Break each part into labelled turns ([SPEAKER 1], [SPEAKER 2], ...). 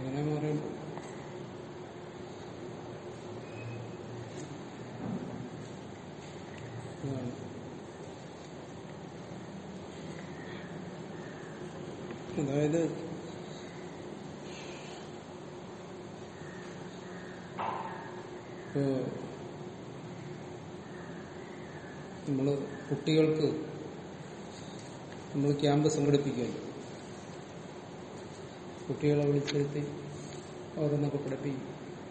[SPEAKER 1] അങ്ങനെ മാറിയുണ്ട് ഇതാണ്. അതായത് ഇപ്പോ നമ്മള് കുട്ടികൾക്ക് നമ്മൾ ക്യാമ്പ് സംഘടിപ്പിക്കുകയല്ലേ കുട്ടികളെ വിളിച്ചിരുത്തി ഓരോന്നൊക്കെ പഠിപ്പിക്കും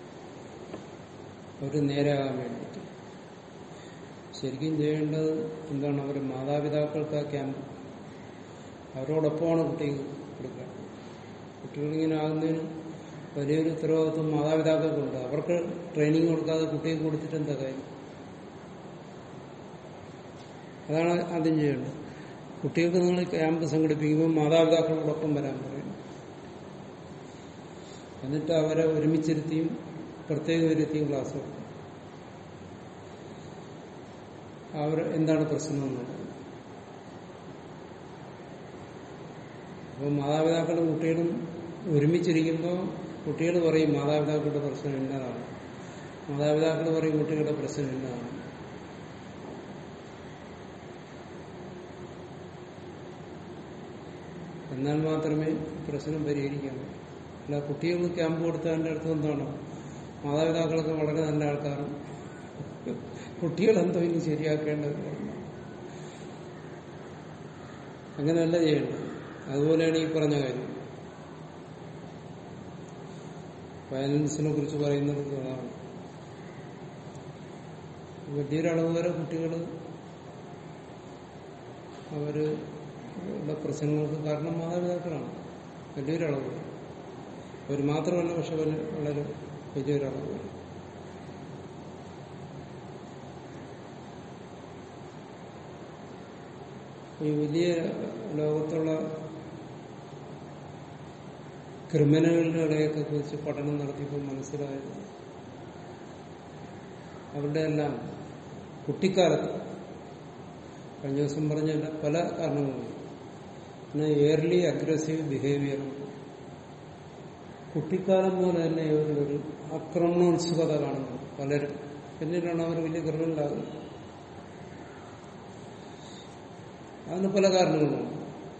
[SPEAKER 1] അവർ നേരെയാകാൻ വേണ്ടിയിട്ട് ശരിക്കും ചെയ്യേണ്ടത് എന്താണ് അവർ മാതാപിതാക്കൾക്ക് ആ ക്യാമ്പ് അവരോടൊപ്പമാണ് കുട്ടികൾ കൊടുക്കുക കുട്ടികളിങ്ങനെ ആകുന്നതിന് വലിയൊരു ഉത്തരവാദിത്വം മാതാപിതാക്കൾക്കുണ്ട് അവർക്ക് ട്രെയിനിങ് കൊടുക്കാതെ കുട്ടികൾക്ക് കൊടുത്തിട്ട് എന്താ കാര്യം അതാണ് ആദ്യം ചെയ്യേണ്ടത് കുട്ടികൾക്ക് നിങ്ങൾ ക്യാമ്പ് സംഘടിപ്പിക്കുമ്പോൾ മാതാപിതാക്കളോടൊപ്പം വരാൻ പറയും എന്നിട്ട് അവരെ ഒരുമിച്ചിരുത്തിയും പ്രത്യേക ഇരുത്തിയും ക്ലാസ് കൊടുക്കും അവർ എന്താണ് പ്രശ്നം എന്നുള്ളത് അപ്പോൾ മാതാപിതാക്കളും കുട്ടികളും ഒരുമിച്ചിരിക്കുമ്പോൾ കുട്ടികൾ പറയും മാതാപിതാക്കളുടെ പ്രശ്നം ഇന്നതാണ് മാതാപിതാക്കൾ പറയും കുട്ടികളുടെ പ്രശ്നം ഇന്നതാണ് എന്നാൽ മാത്രമേ പ്രശ്നം പരിഹരിക്കാൻ പറ്റൂ അല്ല കുട്ടികൾ ക്യാമ്പ് കൊടുത്തതിന്റെ അടുത്ത് എന്താണ് മാതാപിതാക്കളൊക്കെ വളരെ നല്ല ആൾക്കാരും കുട്ടികളെന്തോ ഇനി ശരിയാക്കേണ്ടത് അങ്ങനെയല്ല ചെയ്യേണ്ടത് അതുപോലെയാണ് ഈ പറഞ്ഞ കാര്യം വയലൻസിനെ കുറിച്ച് പറയുന്നത് അതാണ് വലിയൊരളവ് വരെ കുട്ടികൾ അവര് ഉള്ള പ്രശ്നങ്ങൾക്ക് കാരണം മാതാപിതാക്കളാണ് വലിയൊരളവ് വരെ അവർ മാത്രമല്ല പക്ഷെ വല- വളരെ വലിയൊരളവ് വരെ ഈ വലിയ ലോകത്തുള്ള ക്രിമിനലുകളുടെ ഇടയൊക്കെ കുറിച്ച് പഠനം നടത്തിയപ്പോൾ മനസ്സിലായത് അവരുടെ എല്ലാം കുട്ടിക്കാലത്ത് കഴിഞ്ഞ ദിവസം പറഞ്ഞ പല കാരണങ്ങളുണ്ട് പിന്നെ എയർലി അഗ്രസീവ് ബിഹേവിയർ കുട്ടിക്കാലം പോലെ തന്നെ ഒരു ഒരു ആക്രമണോത്സുകത കാണുന്നു പലരും പിന്നീടാണ് അവർ വലിയ ക്രിമിനലാകുന്നത് അതിന് പല കാരണങ്ങളുണ്ട്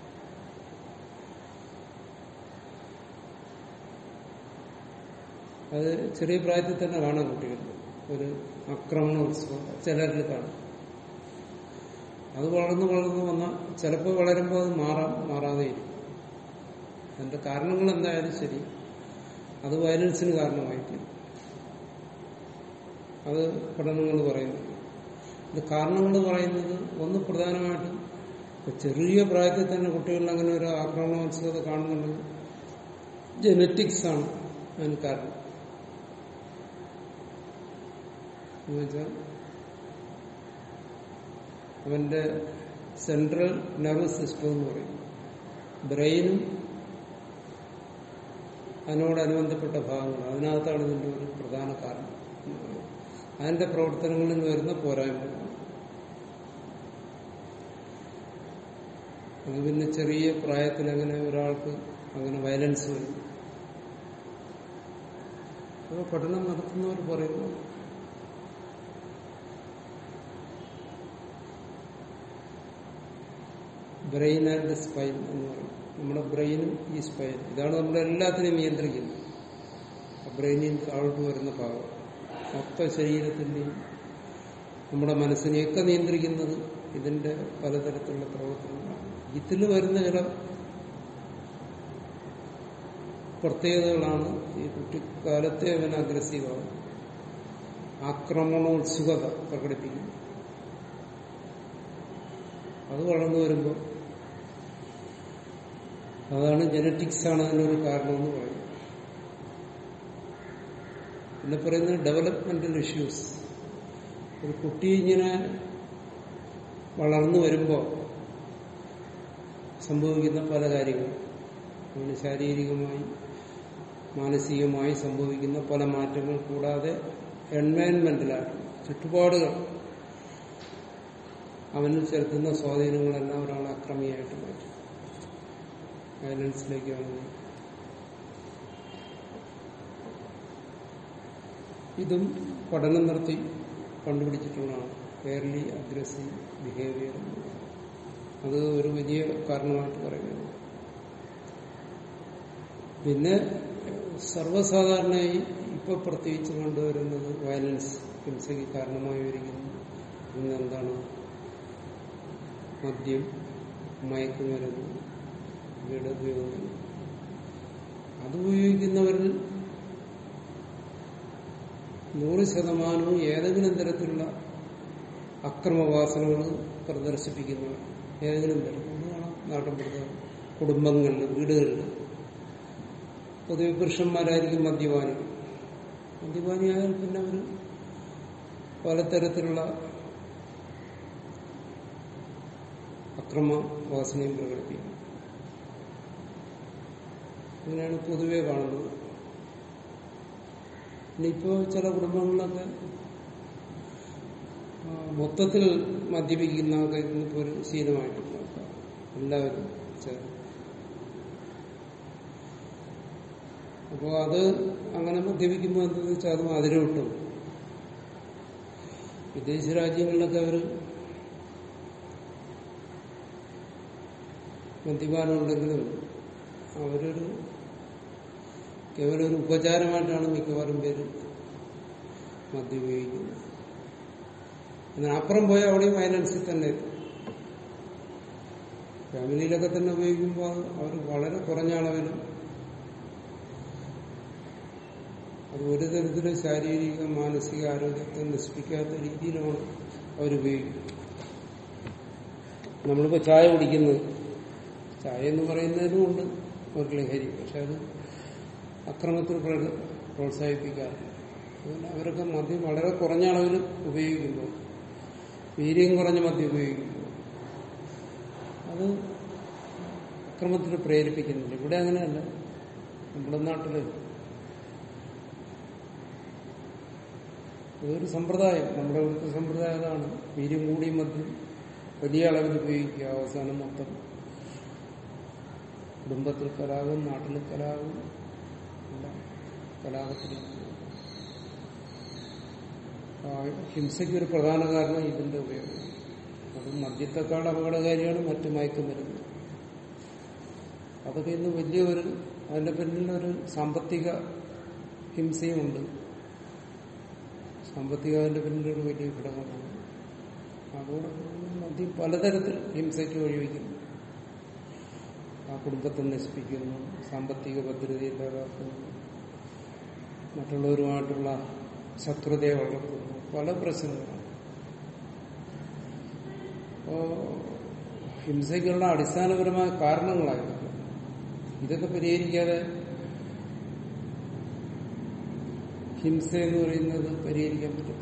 [SPEAKER 1] അത് ചെറിയ പ്രായത്തിൽ തന്നെ കാണാം കുട്ടികൾ ഒരു ആക്രമണോത്സവം ചിലരിൽ കാണും അത് വളർന്ന് വളർന്ന് വന്ന ചിലപ്പോൾ വളരുമ്പോൾ അത് മാറാം മാറാതെ ഇരിക്കും അതിന്റെ കാരണങ്ങൾ എന്തായാലും ശരി അത് വയലൻസിന് കാരണമായിരിക്കും അത് പഠനങ്ങൾ പറയുന്നു ഇത് കാരണങ്ങൾ പറയുന്നത് ഒന്ന് പ്രധാനമായിട്ടും ഇപ്പൊ ചെറിയ പ്രായത്തിൽ തന്നെ കുട്ടികളിൽ അങ്ങനെ ഒരു ആക്രമണോത്സവത കാണുന്നുണ്ടെങ്കിൽ ജനറ്റിക്സ് ആണ് അതിന് കാരണം എന്നുവെച്ചാൽ അവന്റെ സെൻട്രൽ നെർവസ് സിസ്റ്റം എന്ന് പറയും ബ്രെയിനും അതിനോടനുബന്ധപ്പെട്ട ഭാഗങ്ങൾ അതിനകത്താണ് ഇതിന്റെ ഒരു പ്രധാന കാരണം എന്ന് പറയുന്നത്. അതിന്റെ പ്രവർത്തനങ്ങളിൽ നിന്ന് വരുന്ന പോരായ്മകളാണ് അത് പിന്നെ ചെറിയ പ്രായത്തിൽ അങ്ങനെ ഒരാൾക്ക് അങ്ങനെ വയലൻസ് വരും അപ്പോൾ പഠനം നടത്തുന്നവർ പറയുന്നു ബ്രെയിൻ ആൻഡ് സ്പൈൻ എന്ന് പറയും നമ്മുടെ ബ്രെയിനും ഈ സ്പൈൻ ഇതാണ് നമ്മുടെ എല്ലാത്തിനെയും നിയന്ത്രിക്കുന്നത് ബ്രെയിനിൽ താഴോട്ട് വരുന്ന ഭാഗം മൊത്ത ശരീരത്തിന്റെയും നമ്മുടെ മനസ്സിനെയൊക്കെ നിയന്ത്രിക്കുന്നത് ഇതിന്റെ പലതരത്തിലുള്ള പ്രവർത്തനങ്ങളാണ് ഇതിൽ വരുന്ന ചില പ്രത്യേകതകളാണ് ഈ കുട്ടിക്കാലത്തെ അവൻ അഗ്രസീവാണ് ആക്രമണോത്സുകത പ്രകടിപ്പിക്കുന്നത് അത് വളർന്നു വരുമ്പോൾ അതാണ് ജനറ്റിക്സ് ആണ് അതിനൊരു കാരണമെന്ന് പറയുന്നത് പിന്നെ പറയുന്നത് ഡെവലപ്മെന്റൽ ഇഷ്യൂസ് ഒരു കുട്ടി ഇങ്ങനെ വളർന്നു വരുമ്പോൾ സംഭവിക്കുന്ന പല കാര്യങ്ങളും അവന് ശാരീരികമായി മാനസികമായി സംഭവിക്കുന്ന പല മാറ്റങ്ങൾ കൂടാതെ എൻവയൺമെന്റലായിട്ട് ചുറ്റുപാടുകൾ അവനിൽ ചെലുത്തുന്ന സ്വാധീനങ്ങളെല്ലാം ഒരാളെ അക്രമിയായിട്ട് മാറ്റും വയലൻസിലേക്ക് അവന് ഇതും പഠനം നടത്തി കണ്ടുപിടിച്ചിട്ടുള്ളതാണ് ഫെയർലി അഗ്രസീവ് ബിഹേവിയർ അത് ഒരു വലിയ കാരണമായിട്ട് പറയുന്നത് പിന്നെ സർവ്വസാധാരണയായി ഇപ്പൊ പ്രത്യേകിച്ച് കണ്ടുവരുന്നത് വയലൻസ് ഹിംസയ്ക്ക് കാരണമായി വരിക്കുന്നു ഇന്ന് എന്താണ് മദ്യം മയക്കുമരുന്ന് ഇവയുടെ ഉപയോഗം അത് ഉപയോഗിക്കുന്നവരിൽ നൂറ് ശതമാനവും ഏതെങ്കിലും തരത്തിലുള്ള അക്രമവാസനകൾ പ്രദർശിപ്പിക്കുന്നവർ ഏതെങ്കിലും തരത്തിൽ അത് കാണാം നാട്ടിൻപുറത്ത് കുടുംബങ്ങളിൽ വീടുകളിൽ പൊതുവെ പുരുഷന്മാരായിരിക്കും മദ്യപാനികൾ മദ്യപാനിയായാൽ പിന്നെ അവർ പലതരത്തിലുള്ള അക്രമ വാസനയും പ്രകടിപ്പിക്കും അങ്ങനെയാണ് പൊതുവെ കാണുന്നത് ഇനിയിപ്പോ ചില കുടുംബങ്ങളിലൊക്കെ ആ, മൊത്തത്തിൽ മദ്യപിക്കുന്നതൊക്കെ ഇന്നിപ്പോ ഒരു ശീലമായിട്ടുണ്ട് എല്ലാവരും ചേർന്ന് അപ്പോൾ അത് അങ്ങനെ മദ്യപിക്കുമ്പോൾ എന്താണെന്ന് വെച്ചാൽ അത് മധുരം കിട്ടും വിദേശ രാജ്യങ്ങളിലൊക്കെ അവർ മദ്യപാനം ഉണ്ടെങ്കിലും അവരൊരു കേവലം ഒരു ഉപചാരമായിട്ടാണ് മിക്കവാറും പേര് മദ്യം ഉപയോഗിക്കുന്നത് എന്നാൽ അപ്പുറം പോയാൽ അവിടെയും വയലൻസിൽ തന്നെ എത്തും ഫാമിലിയിലൊക്കെ തന്നെ ഉപയോഗിക്കുമ്പോൾ അവർ വളരെ കുറഞ്ഞ അളവിൽ അത് ഒരു തരത്തിലും ശാരീരിക മാനസിക ആരോഗ്യത്തെ നശിപ്പിക്കാത്ത രീതിയിലാണ് അവരുപയോഗിക്കുന്നത് നമ്മളിപ്പോൾ ചായ കുടിക്കുന്നത് ചായ എന്ന് പറയുന്നതിനും ഉണ്ട് ഒരു ലഹരി പക്ഷെ അത് അക്രമത്തിൽ പ്ര- പ്രോത്സാഹിപ്പിക്കാറില്ല അതുകൊണ്ട് അവരൊക്കെ മദ്യം വളരെ കുറഞ്ഞ അളവിൽ ഉപയോഗിക്കുമ്പോൾ വീര്യം കുറഞ്ഞ മദ്യം ഉപയോഗിക്കുമ്പോൾ അത് അക്രമത്തിൽ പ്രേരിപ്പിക്കുന്നില്ല ഇവിടെ അങ്ങനെയല്ല നമ്മുടെ നാട്ടില് ഇതൊരു സമ്പ്രദായം നമ്മുടെ ഇവിടുത്തെ സമ്പ്രദായം അതാണ് വീര്യം കൂടി മദ്യം വലിയ അളവിൽ ഉപയോഗിക്കുക അവസാനം മൊത്തം കുടുംബത്തിൽ കലാപം നാട്ടിൽ കലാപം എല്ലാം കലാപത്തിലേക്ക് പോകും. ആ ഹിംസയ്ക്ക് ഒരു പ്രധാന കാരണം ഇതിന്റെ ഉപയോഗം അത് മദ്യത്തെക്കാൾ അപകടകാരിയാണ് മറ്റു മയക്കുമരുന്ന് അതൊക്കെ ഇന്ന് വലിയ ഒരു അതിന്റെ പിന്നിൽ ഒരു സാമ്പത്തിക ഹിംസയുമുണ്ട് സാമ്പത്തിക അതിന്റെ പിന്നിലൊരു വലിയ ഘടകമാണ് അതോടൊപ്പം മദ്യം പലതരത്തിൽ ഹിംസയ്ക്ക് വഴിവെക്കുന്നു ആ കുടുംബത്തെ നശിപ്പിക്കുന്നു സാമ്പത്തിക ഭദ്രത ഇല്ലാതാക്കുന്നു മറ്റുള്ളവരുമായിട്ടുള്ള ശത്രുതയെ വളർത്തുന്നു പല പ്രശ്നങ്ങളാണ് അപ്പോ ഹിംസയ്ക്കുള്ള അടിസ്ഥാനപരമായ കാരണങ്ങളായിരുന്നു ഇതൊക്കെ പരിഹരിക്കാതെ ഹിംസ എന്ന് പറയുന്നത് പരിഹരിക്കാൻ പറ്റത്തില്ല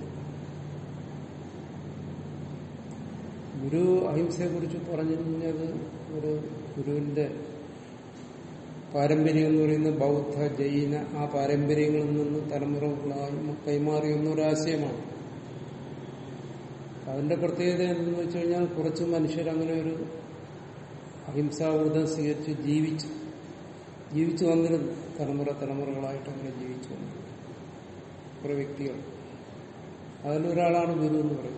[SPEAKER 1] ഗുരു അഹിംസയെ കുറിച്ച് പറഞ്ഞത് ഒരു ഗുരുവിന്റെ പാരമ്പര്യം എന്ന് പറയുന്നത് ബൗദ്ധ ജൈന ആ പാരമ്പര്യങ്ങളിൽ നിന്ന് തലമുറകളായി കൈമാറിയ ഒന്നൊരാശയമാണ് അതിന്റെ പ്രത്യേകത എന്തെന്ന് വെച്ച് കഴിഞ്ഞാൽ കുറച്ച് മനുഷ്യർ അങ്ങനെ ഒരു അഹിംസാവൃതം സ്വീകരിച്ച് ജീവിച്ചു ജീവിച്ചു വന്നിരുന്നു തലമുറ തലമുറകളായിട്ട് അങ്ങനെ ജീവിച്ചു വന്നിരുന്നു കുറെ വ്യക്തികൾ അതിലൊരാളാണ് ഗുരു എന്ന് പറയുന്നത്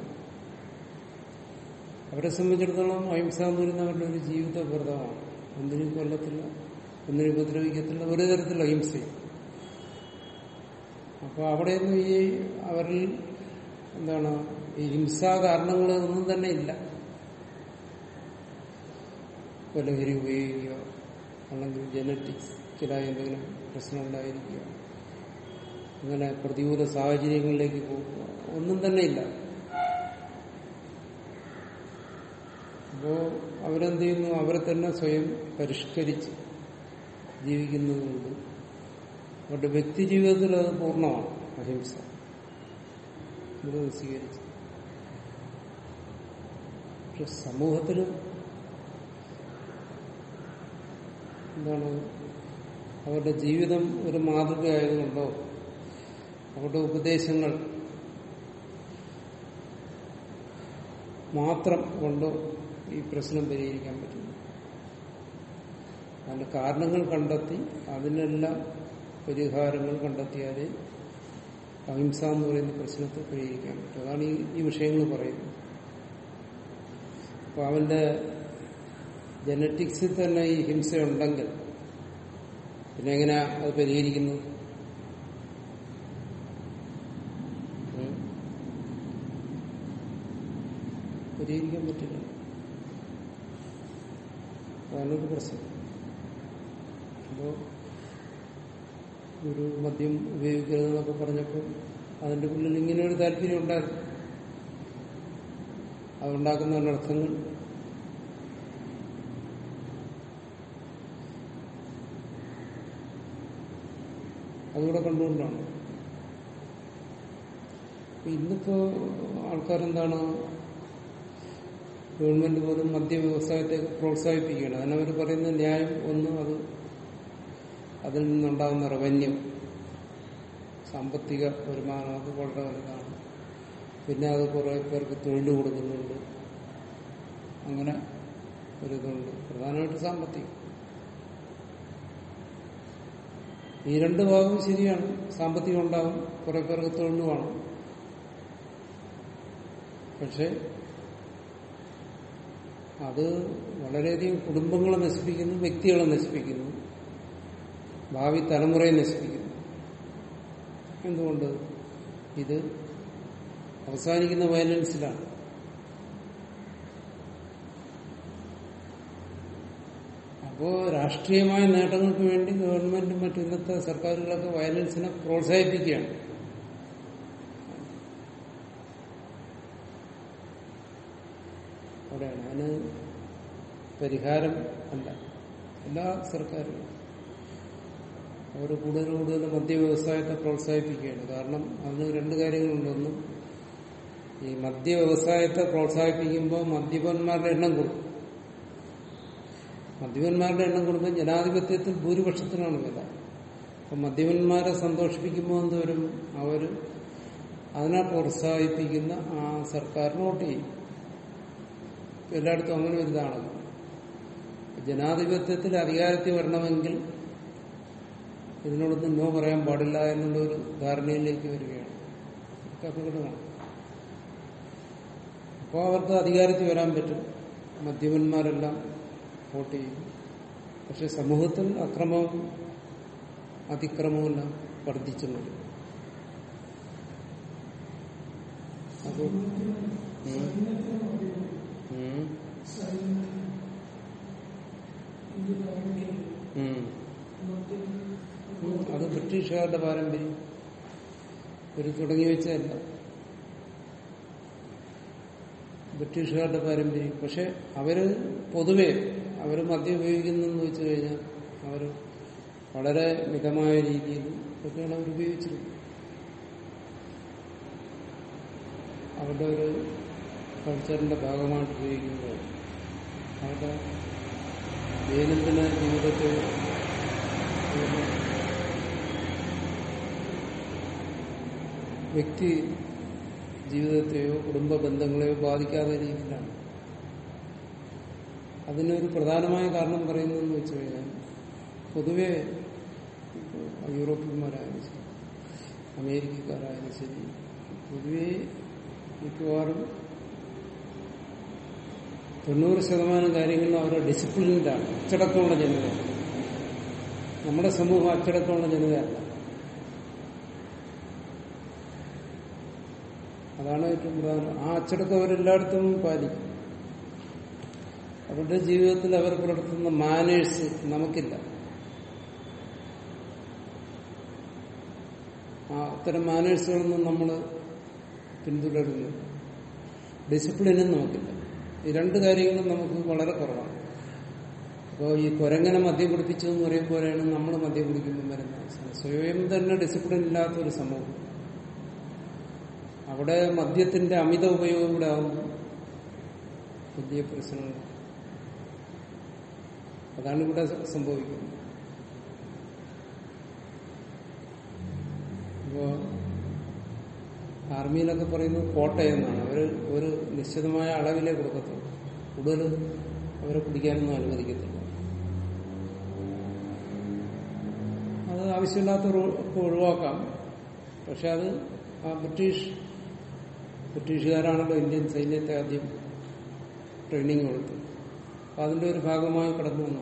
[SPEAKER 1] അവരെ സംബന്ധിച്ചിടത്തോളം അഹിംസ എന്ന് പറയുന്നത് അവരുടെ ഒരു ജീവിത വ്രതമാണ് ഒന്നിനും കൊല്ലത്തില്ല ഒന്നിനും ഉപദ്രവിക്കത്തില്ല ഒരു തരത്തിലുള്ള അഹിംസയും അപ്പൊ അവിടെയൊന്നും ഈ അവരിൽ എന്താണ് ഈ ഹിംസാ കാരണങ്ങൾ ഒന്നും തന്നെ ഇല്ല കൊലഹരി ഉപയോഗിക്കുക അല്ലെങ്കിൽ ജനറ്റിക്സിലായ എന്തെങ്കിലും പ്രശ്നം ഉണ്ടായിരിക്കുക അങ്ങനെ പ്രതികൂല സാഹചര്യങ്ങളിലേക്ക് പോകുക ഒന്നും തന്നെ ഇല്ല അപ്പോ അവരെന്ത് ചെയ്യുന്നു അവരെ തന്നെ സ്വയം പരിഷ്കരിച്ച് ജീവിക്കുന്നതുകൊണ്ട് അവരുടെ വ്യക്തി ജീവിതത്തിൽ അത് പൂർണ്ണമാണ് അഹിംസ ഇത് സ്വീകരിച്ചു പക്ഷെ സമൂഹത്തിൽ എന്താണ് അവരുടെ ജീവിതം ഒരു മാതൃകയായതുകൊണ്ടോ അവരുടെ ഉപദേശങ്ങൾ മാത്രം കൊണ്ടോ ഈ പ്രശ്നം പരിഹരിക്കാൻ പറ്റുന്നു അതിന്റെ കാരണങ്ങൾ കണ്ടെത്തി അതിനെല്ലാം പരിഹാരങ്ങൾ കണ്ടെത്തിയാലേ അഹിംസ എന്ന് പറയുന്ന പ്രശ്നത്തെ പരിഹരിക്കാൻ പറ്റും അതാണ് ഈ ഈ വിഷയങ്ങൾ പറയുന്നത് അപ്പൊ അവന്റെ ജനറ്റിക്സിൽ തന്നെ ഈ ഹിംസ ഉണ്ടെങ്കിൽ പിന്നെ എങ്ങനെയാ അത് പരിഹരിക്കുന്നത് ഉം? പരിഹരിക്കാൻ പറ്റില്ല അതാണ് ഒരു പ്രശ്നം അപ്പോ ഒരു മദ്യം ഉപയോഗിക്കരുതെന്നൊക്കെ പറഞ്ഞപ്പോൾ അതിന്റെ ഉള്ളിൽ ഇങ്ങനെ ഒരു താല്പര്യം ഉണ്ടായിരുന്നു അതുണ്ടാക്കുന്ന അനർത്ഥങ്ങൾ അതുകൂടെ കണ്ടുകൊണ്ടാണ് അപ്പൊ ഇന്നിപ്പോ ആൾക്കാരെന്താണ് ഗവൺമെന്റ് പോലും മദ്യ വ്യവസായത്തെ പ്രോത്സാഹിപ്പിക്കുകയാണ് അതിനവർ പറയുന്ന ന്യായം ഒന്ന് അത് അതിൽ നിന്നുണ്ടാകുന്ന റവന്യൂ സാമ്പത്തിക വരുമാനം അത് വളരെ വലുതാണ് പിന്നെ അത് കുറെ പേർക്ക് തൊഴിൽ കൊടുക്കുന്നുണ്ട് അങ്ങനെ ഒരിതുണ്ട് പ്രധാനമായിട്ട് സാമ്പത്തികം ഈ രണ്ട് ഭാഗവും ശരിയാണ് സാമ്പത്തികം ഉണ്ടാവും കുറെ പേർക്ക് തൊഴിൽ വേണം പക്ഷെ അത് വളരെയധികം കുടുംബങ്ങളെ നശിപ്പിക്കുന്നു വ്യക്തികളെ നശിപ്പിക്കുന്നു ഭാവി തലമുറയെ നശിപ്പിക്കുന്നു എന്തുകൊണ്ട് ഇത് അവസാനിക്കുന്ന വയലൻസിലാണ് അപ്പോ രാഷ്ട്രീയമായ നേട്ടങ്ങൾക്ക് വേണ്ടി ഗവൺമെന്റും മറ്റു ഇന്നത്തെ സർക്കാരുകളൊക്കെ വയലൻസിനെ പ്രോത്സാഹിപ്പിക്കുകയാണ് അവിടെയാണ് അതിന് പരിഹാരം അല്ല എല്ലാ സർക്കാരുകളും അവർ കൂടുതൽ കൂടുതൽ മദ്യവ്യവസായത്തെ പ്രോത്സാഹിപ്പിക്കുകയാണ് കാരണം അതിന് രണ്ട് കാര്യങ്ങളുണ്ട് ഒന്ന് ഈ മദ്യ വ്യവസായത്തെ പ്രോത്സാഹിപ്പിക്കുമ്പോൾ മദ്യപന്മാരുടെ എണ്ണം കൂടും മദ്യപന്മാരുടെ എണ്ണം കൂടുമ്പോൾ ജനാധിപത്യത്തിൽ ഭൂരിപക്ഷത്തിനാണ് വില അപ്പൊ മദ്യപന്മാരെ സന്തോഷിപ്പിക്കുമ്പോൾ എന്തോരും അവർ അതിനെ പ്രോത്സാഹിപ്പിക്കുന്ന ആ സർക്കാരിന് വോട്ട് ചെയ്യും എല്ലായിടത്തും അങ്ങനെ ഒരു ഇതാണല്ലോ ജനാധിപത്യത്തിൽ അധികാരത്തിൽ വരണമെങ്കിൽ ഇതിനോടൊന്നും നോ പറയാൻ പാടില്ല എന്നുള്ള ഒരു ധാരണയിലേക്ക് വരികയാണ് ഇതൊക്കെ അപകടമാണ് അപ്പോൾ അവർക്ക് അധികാരത്തിൽ വരാൻ പറ്റും മദ്യപന്മാരെല്ലാം വോട്ട് ചെയ്യും പക്ഷെ സമൂഹത്തിൽ അക്രമവും അതിക്രമവും എല്ലാം വർദ്ധിച്ചു വരും അത് ഉം. ഉം. ഉം. ഉം. അത് ബ്രിട്ടീഷുകാരുടെ പാരമ്പര്യം ഒരു തുടങ്ങി വെച്ചതല്ല ബ്രിട്ടീഷുകാരുടെ പാരമ്പര്യം പക്ഷെ അവര് പൊതുവെ അവർ മദ്യം ഉപയോഗിക്കുന്നെന്ന് വെച്ച് കഴിഞ്ഞാൽ അവർ വളരെ മിതമായ രീതിയിൽ ഒക്കെയാണ് അവർ ഉപയോഗിച്ചിരുന്നത് അവരുടെ ഒരു കൾച്ചറിന്റെ ഭാഗമായിട്ട് ഉപയോഗിക്കുമ്പോൾ അവരുടെ ദൈനംദിന ജീവിതത്തെ ഒരു വ്യക്തി ജീവിതത്തെയോ കുടുംബ ബന്ധങ്ങളെയോ ബാധിക്കാത്ത രീതിയിലാണ് അതിനൊരു പ്രധാനമായ കാരണം പറയുന്നതെന്ന് വെച്ച് കഴിഞ്ഞാൽ പൊതുവെ ഇപ്പോൾ യൂറോപ്യന്മാരായാലും ശരി അമേരിക്കക്കാരായാലും ശരി പൊതുവെ മിക്കവാറും തൊണ്ണൂറ് ശതമാനം കാര്യങ്ങളിലും അവരുടെ ഡിസിപ്ലിൻഡാണ് അച്ചടക്കമുള്ള ജനതയാണ് നമ്മുടെ സമൂഹം അച്ചടക്കമുള്ള ജനതയല്ല അതാണ് ഏറ്റവും പ്രധാനം ആ അച്ചടക്കം അവരെല്ലായിടത്തും പാലിക്കും അവരുടെ ജീവിതത്തിൽ അവർ പുലർത്തുന്ന മാനേഴ്സ് നമുക്കില്ല ആ അത്തരം മാനേഴ്സുകളൊന്നും നമ്മൾ പിന്തുടരുന്നു ഡിസിപ്ലിനും നമുക്കില്ല ഈ രണ്ട് കാര്യങ്ങളും നമുക്ക് വളരെ കുറവാണ് അപ്പോൾ ഈ കുരങ്ങനെ മദ്യം കുടിപ്പിച്ചു എന്ന് പറയുമ്പോഴാണ് നമ്മൾ മദ്യം കുടിക്കുമ്പോൾ വരുന്ന അവസ്ഥ സ്വയം തന്നെ ഡിസിപ്ലിൻ ഇല്ലാത്ത ഒരു സമൂഹം അവിടെ മദ്യത്തിന്റെ അമിത ഉപയോഗം കൂടെ ആകുമ്പോൾ വലിയ പ്രശ്നങ്ങൾ അതാണ് ഇവിടെ സംഭവിക്കുന്നത് അപ്പോ ആർമിയിലൊക്കെ പറയുന്നത് കോട്ടയെന്നാണ് അവർ ഒരു നിശ്ചിതമായ അളവിലേ കൊടുക്കത്തുള്ളൂ കൂടുതൽ അവരെ കുടിക്കാനൊന്നും അനുവദിക്കത്തില്ല അത് ആവശ്യമില്ലാത്തവർക്ക് ഒഴിവാക്കാം പക്ഷെ അത് ആ ബ്രിട്ടീഷ് ബ്രിട്ടീഷുകാരാണല്ലോ ഇന്ത്യൻ സൈന്യത്തെ ആദ്യം ട്രെയിനിങ് കൊടുത്തത് അപ്പൊ അതിന്റെ ഒരു ഭാഗമായി കടന്നു വന്നു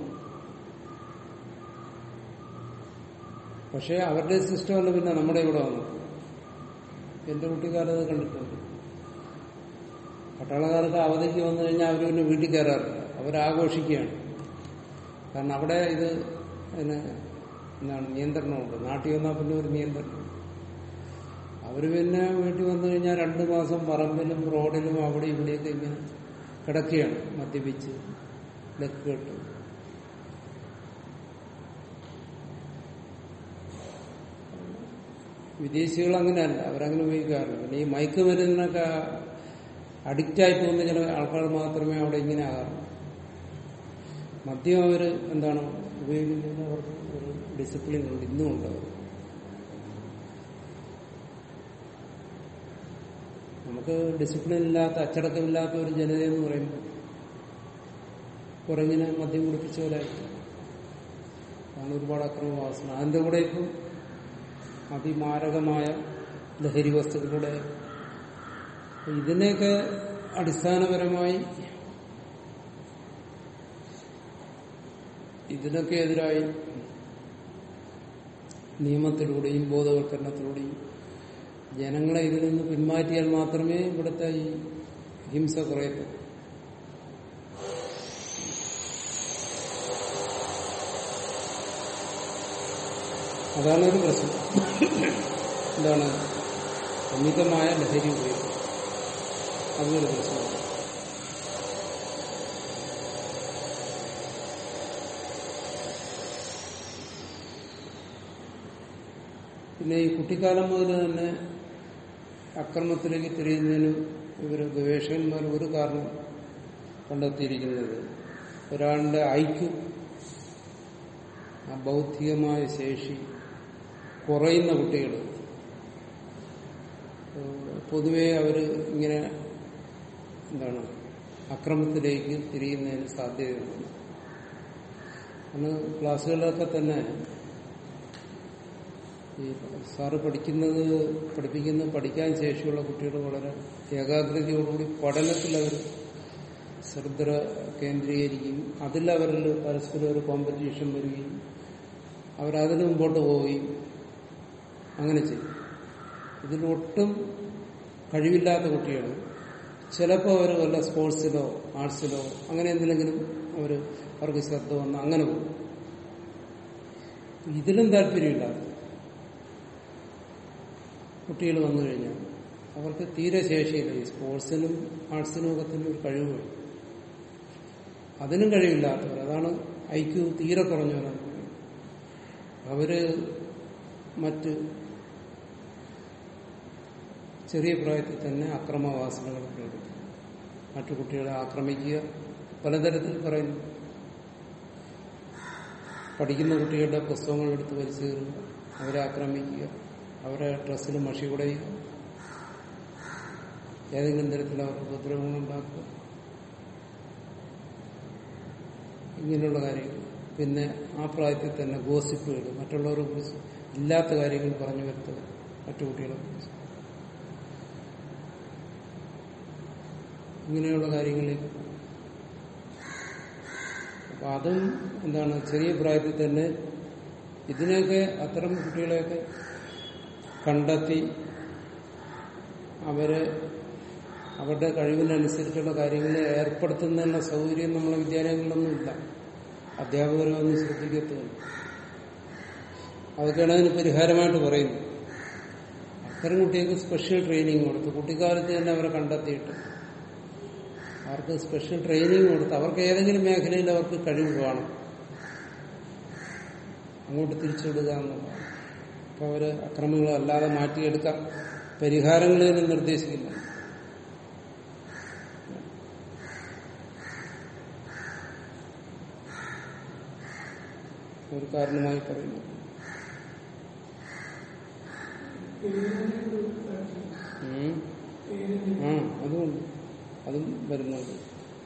[SPEAKER 1] പക്ഷെ അവരുടെ സിസ്റ്റം അല്ല പിന്നെ നമ്മുടെ ഇവിടെ വന്നത് എന്റെ കുട്ടിക്കാലത്ത് കണ്ടിട്ടുണ്ട് പട്ടാളക്കാർക്ക് അവധിക്ക് വന്നു കഴിഞ്ഞാൽ അവർ പിന്നെ വീട്ടിൽ കയറാറില്ല അവരാഘോഷിക്കുകയാണ് കാരണം അവിടെ ഇത് അതിന് എന്താണ് നിയന്ത്രണമുണ്ട് നാട്ടിൽ വന്നാൽ പിന്നെ ഒരു നിയന്ത്രണം അവര് പിന്നെ വീട്ടിൽ വന്നു കഴിഞ്ഞാൽ രണ്ടു മാസം പറമ്പിലും റോഡിലും അവിടെ ഇവിടെയൊക്കെ ഇങ്ങനെ കിടക്കുകയാണ് മദ്യപിച്ച് ലക്ക് കെട്ട് വിദേശികൾ അങ്ങനെയല്ല അവരങ്ങനെ ഉപയോഗിക്കാറില്ല പിന്നെ ഈ മയക്കുമരുന്നിനൊക്കെ അഡിക്റ്റായി പോകുന്ന ചില ആൾക്കാർ മാത്രമേ അവിടെ ഇങ്ങനെ ആകാറുള്ളൂ മദ്യം അവര് എന്താണ് ഉപയോഗിക്കുന്നതിന് അവർക്ക് ഒരു ഡിസിപ്ലിൻ ഉണ്ട് ഇന്നും ഉണ്ട് അവർ നമുക്ക് ഡിസിപ്ലിൻ ഇല്ലാത്ത അച്ചടക്കമില്ലാത്ത ഒരു ജനതയെന്ന് പറയുമ്പോൾ കുറഞ്ഞിനെ മദ്യം കുടിപ്പിച്ചവരായിരിക്കും അതാണ് ഒരുപാട് അക്രമവാസന അതിന്റെ കൂടെ ഇപ്പം അതിമാരകമായ ലഹരി വസ്തുക്കളുടെ ഇതിനെയൊക്കെ അടിസ്ഥാനപരമായി ഇതിനൊക്കെ എതിരായി നിയമത്തിലൂടെയും ബോധവൽക്കരണത്തിലൂടെയും ജനങ്ങളെ ഇതിൽ നിന്ന് പിന്മാറ്റിയാൽ മാത്രമേ ഇവിടുത്തെ ഈ ഹിംസ കുറയത്തു അതാണ് ഒരു പ്രശ്നം എന്താണ് അമിതമായ ലഹരി ഉപയോഗം അതൊരു പ്രശ്നമാണ് പിന്നെ ഈ കുട്ടിക്കാലം മുതൽ തന്നെ അക്രമത്തിലേക്ക് തിരിയുന്നതിന് ഇവർ ഗവേഷകന്മാർ ഒരു കാരണം കണ്ടെത്തിയിരിക്കുന്നത് ഒരാളുടെ ഐക്യു ആ ബൗദ്ധികമായ ശേഷി കുറയുന്ന കുട്ടികൾ പൊതുവെ അവർ ഇങ്ങനെ എന്താണ് അക്രമത്തിലേക്ക് തിരിയുന്നതിന് സാധ്യതയുണ്ട് അന്ന് ക്ലാസ്സുകളിലൊക്കെ തന്നെ ഈ സാറ് പഠിക്കുന്നത് പഠിപ്പിക്കുന്ന പഠിക്കാൻ ശേഷിയുള്ള കുട്ടികൾ വളരെ ഏകാഗ്രതയോടുകൂടി പഠനത്തിൽ അവർ ശ്രദ്ധ കേന്ദ്രീകരിക്കും അതിൽ അവരിൽ പരസ്പരം ഒരു കോമ്പറ്റീഷൻ വരികയും അവരതിന് മുമ്പോട്ട് പോവുകയും അങ്ങനെ ചെയ്യും ഇതിലൊട്ടും കഴിവില്ലാത്ത കുട്ടികൾ ചിലപ്പോൾ അവർ വല്ല സ്പോർട്സിലോ ആർട്സിലോ അങ്ങനെ എന്തിനെങ്കിലും അവർ അവർക്ക് ശ്രദ്ധ വന്ന് അങ്ങനെ പോകും ഇതിലും താല്പര്യമില്ലാത്ത കുട്ടികൾ വന്നു കഴിഞ്ഞാൽ അവർക്ക് തീരെ ശേഷിയില്ല ഈ സ്പോർട്സിനും ആർട്സിനും ഒക്കെ തന്നെ ഒരു കഴിവ് വേണം അതിനും കഴിവില്ലാത്തവർ അതാണ് ഐക്യു തീരെ കുറഞ്ഞവരാണ് അവര് മറ്റ് ചെറിയ പ്രായത്തിൽ തന്നെ അക്രമവാസനകൾ പ്രകടിപ്പിക്കും മറ്റു കുട്ടികളെ ആക്രമിക്കുക പലതരത്തിൽ പറയുന്നു പഠിക്കുന്ന കുട്ടികളുടെ പുസ്തകങ്ങൾ എടുത്ത് വലിച്ചു കയറുക അവരെ ആക്രമിക്കുക അവരെ ഡ്രസ്സിൽ മഷി കുടയുക ഏതെങ്കിലും തരത്തിൽ അവർക്ക് ഉപദ്രവങ്ങൾ ഉണ്ടാക്കുക ഇങ്ങനെയുള്ള കാര്യങ്ങൾ പിന്നെ ആ പ്രായത്തിൽ തന്നെ ഗോസിപ്പുകൾ മറ്റുള്ളവരെ കുറിച്ച് ഇല്ലാത്ത കാര്യങ്ങൾ പറഞ്ഞു വരുത്തുക മറ്റു കുട്ടികളെ കുറിച്ച് ഇങ്ങനെയുള്ള കാര്യങ്ങളിലേക്ക് പോകും അപ്പൊ അതും എന്താണ് ചെറിയ പ്രായത്തിൽ തന്നെ ഇതിനെയൊക്കെ അത്തരം കുട്ടികളെയൊക്കെ കണ്ടെത്തി അവരെ അവരുടെ കഴിവിനനുസരിച്ചുള്ള കാര്യങ്ങളിൽ ഏർപ്പെടുത്തുന്നതിനുള്ള സൗകര്യം നമ്മളെ വിദ്യാലയങ്ങളിലൊന്നും ഇല്ല അധ്യാപകരൊന്നും ശ്രദ്ധിക്കത്തില്ല അതൊക്കെയാണ് അതിന് പരിഹാരമായിട്ട് പറയുന്നത് അത്തരം കുട്ടികൾക്ക് സ്പെഷ്യൽ ട്രെയിനിങ് കൊടുത്ത് കുട്ടിക്കാലത്ത് തന്നെ അവരെ കണ്ടെത്തിയിട്ട് അവർക്ക് സ്പെഷ്യൽ ട്രെയിനിങ് കൊടുത്ത് അവർക്ക് ഏതെങ്കിലും മേഖലയിൽ അവർക്ക് കഴിവ് കാണും അങ്ങോട്ട് തിരിച്ചുവിടുക എന്നുള്ളതാണ് അപ്പൊ അവര് അക്രമങ്ങളല്ലാതെ മാറ്റിയെടുക്കാം പരിഹാരങ്ങളെയും നിർദ്ദേശിക്കുന്നു ഒരു കാരണമായി പറയുന്നു ഉം. ആ അതുകൊണ്ട് അതും വരുന്നുണ്ട്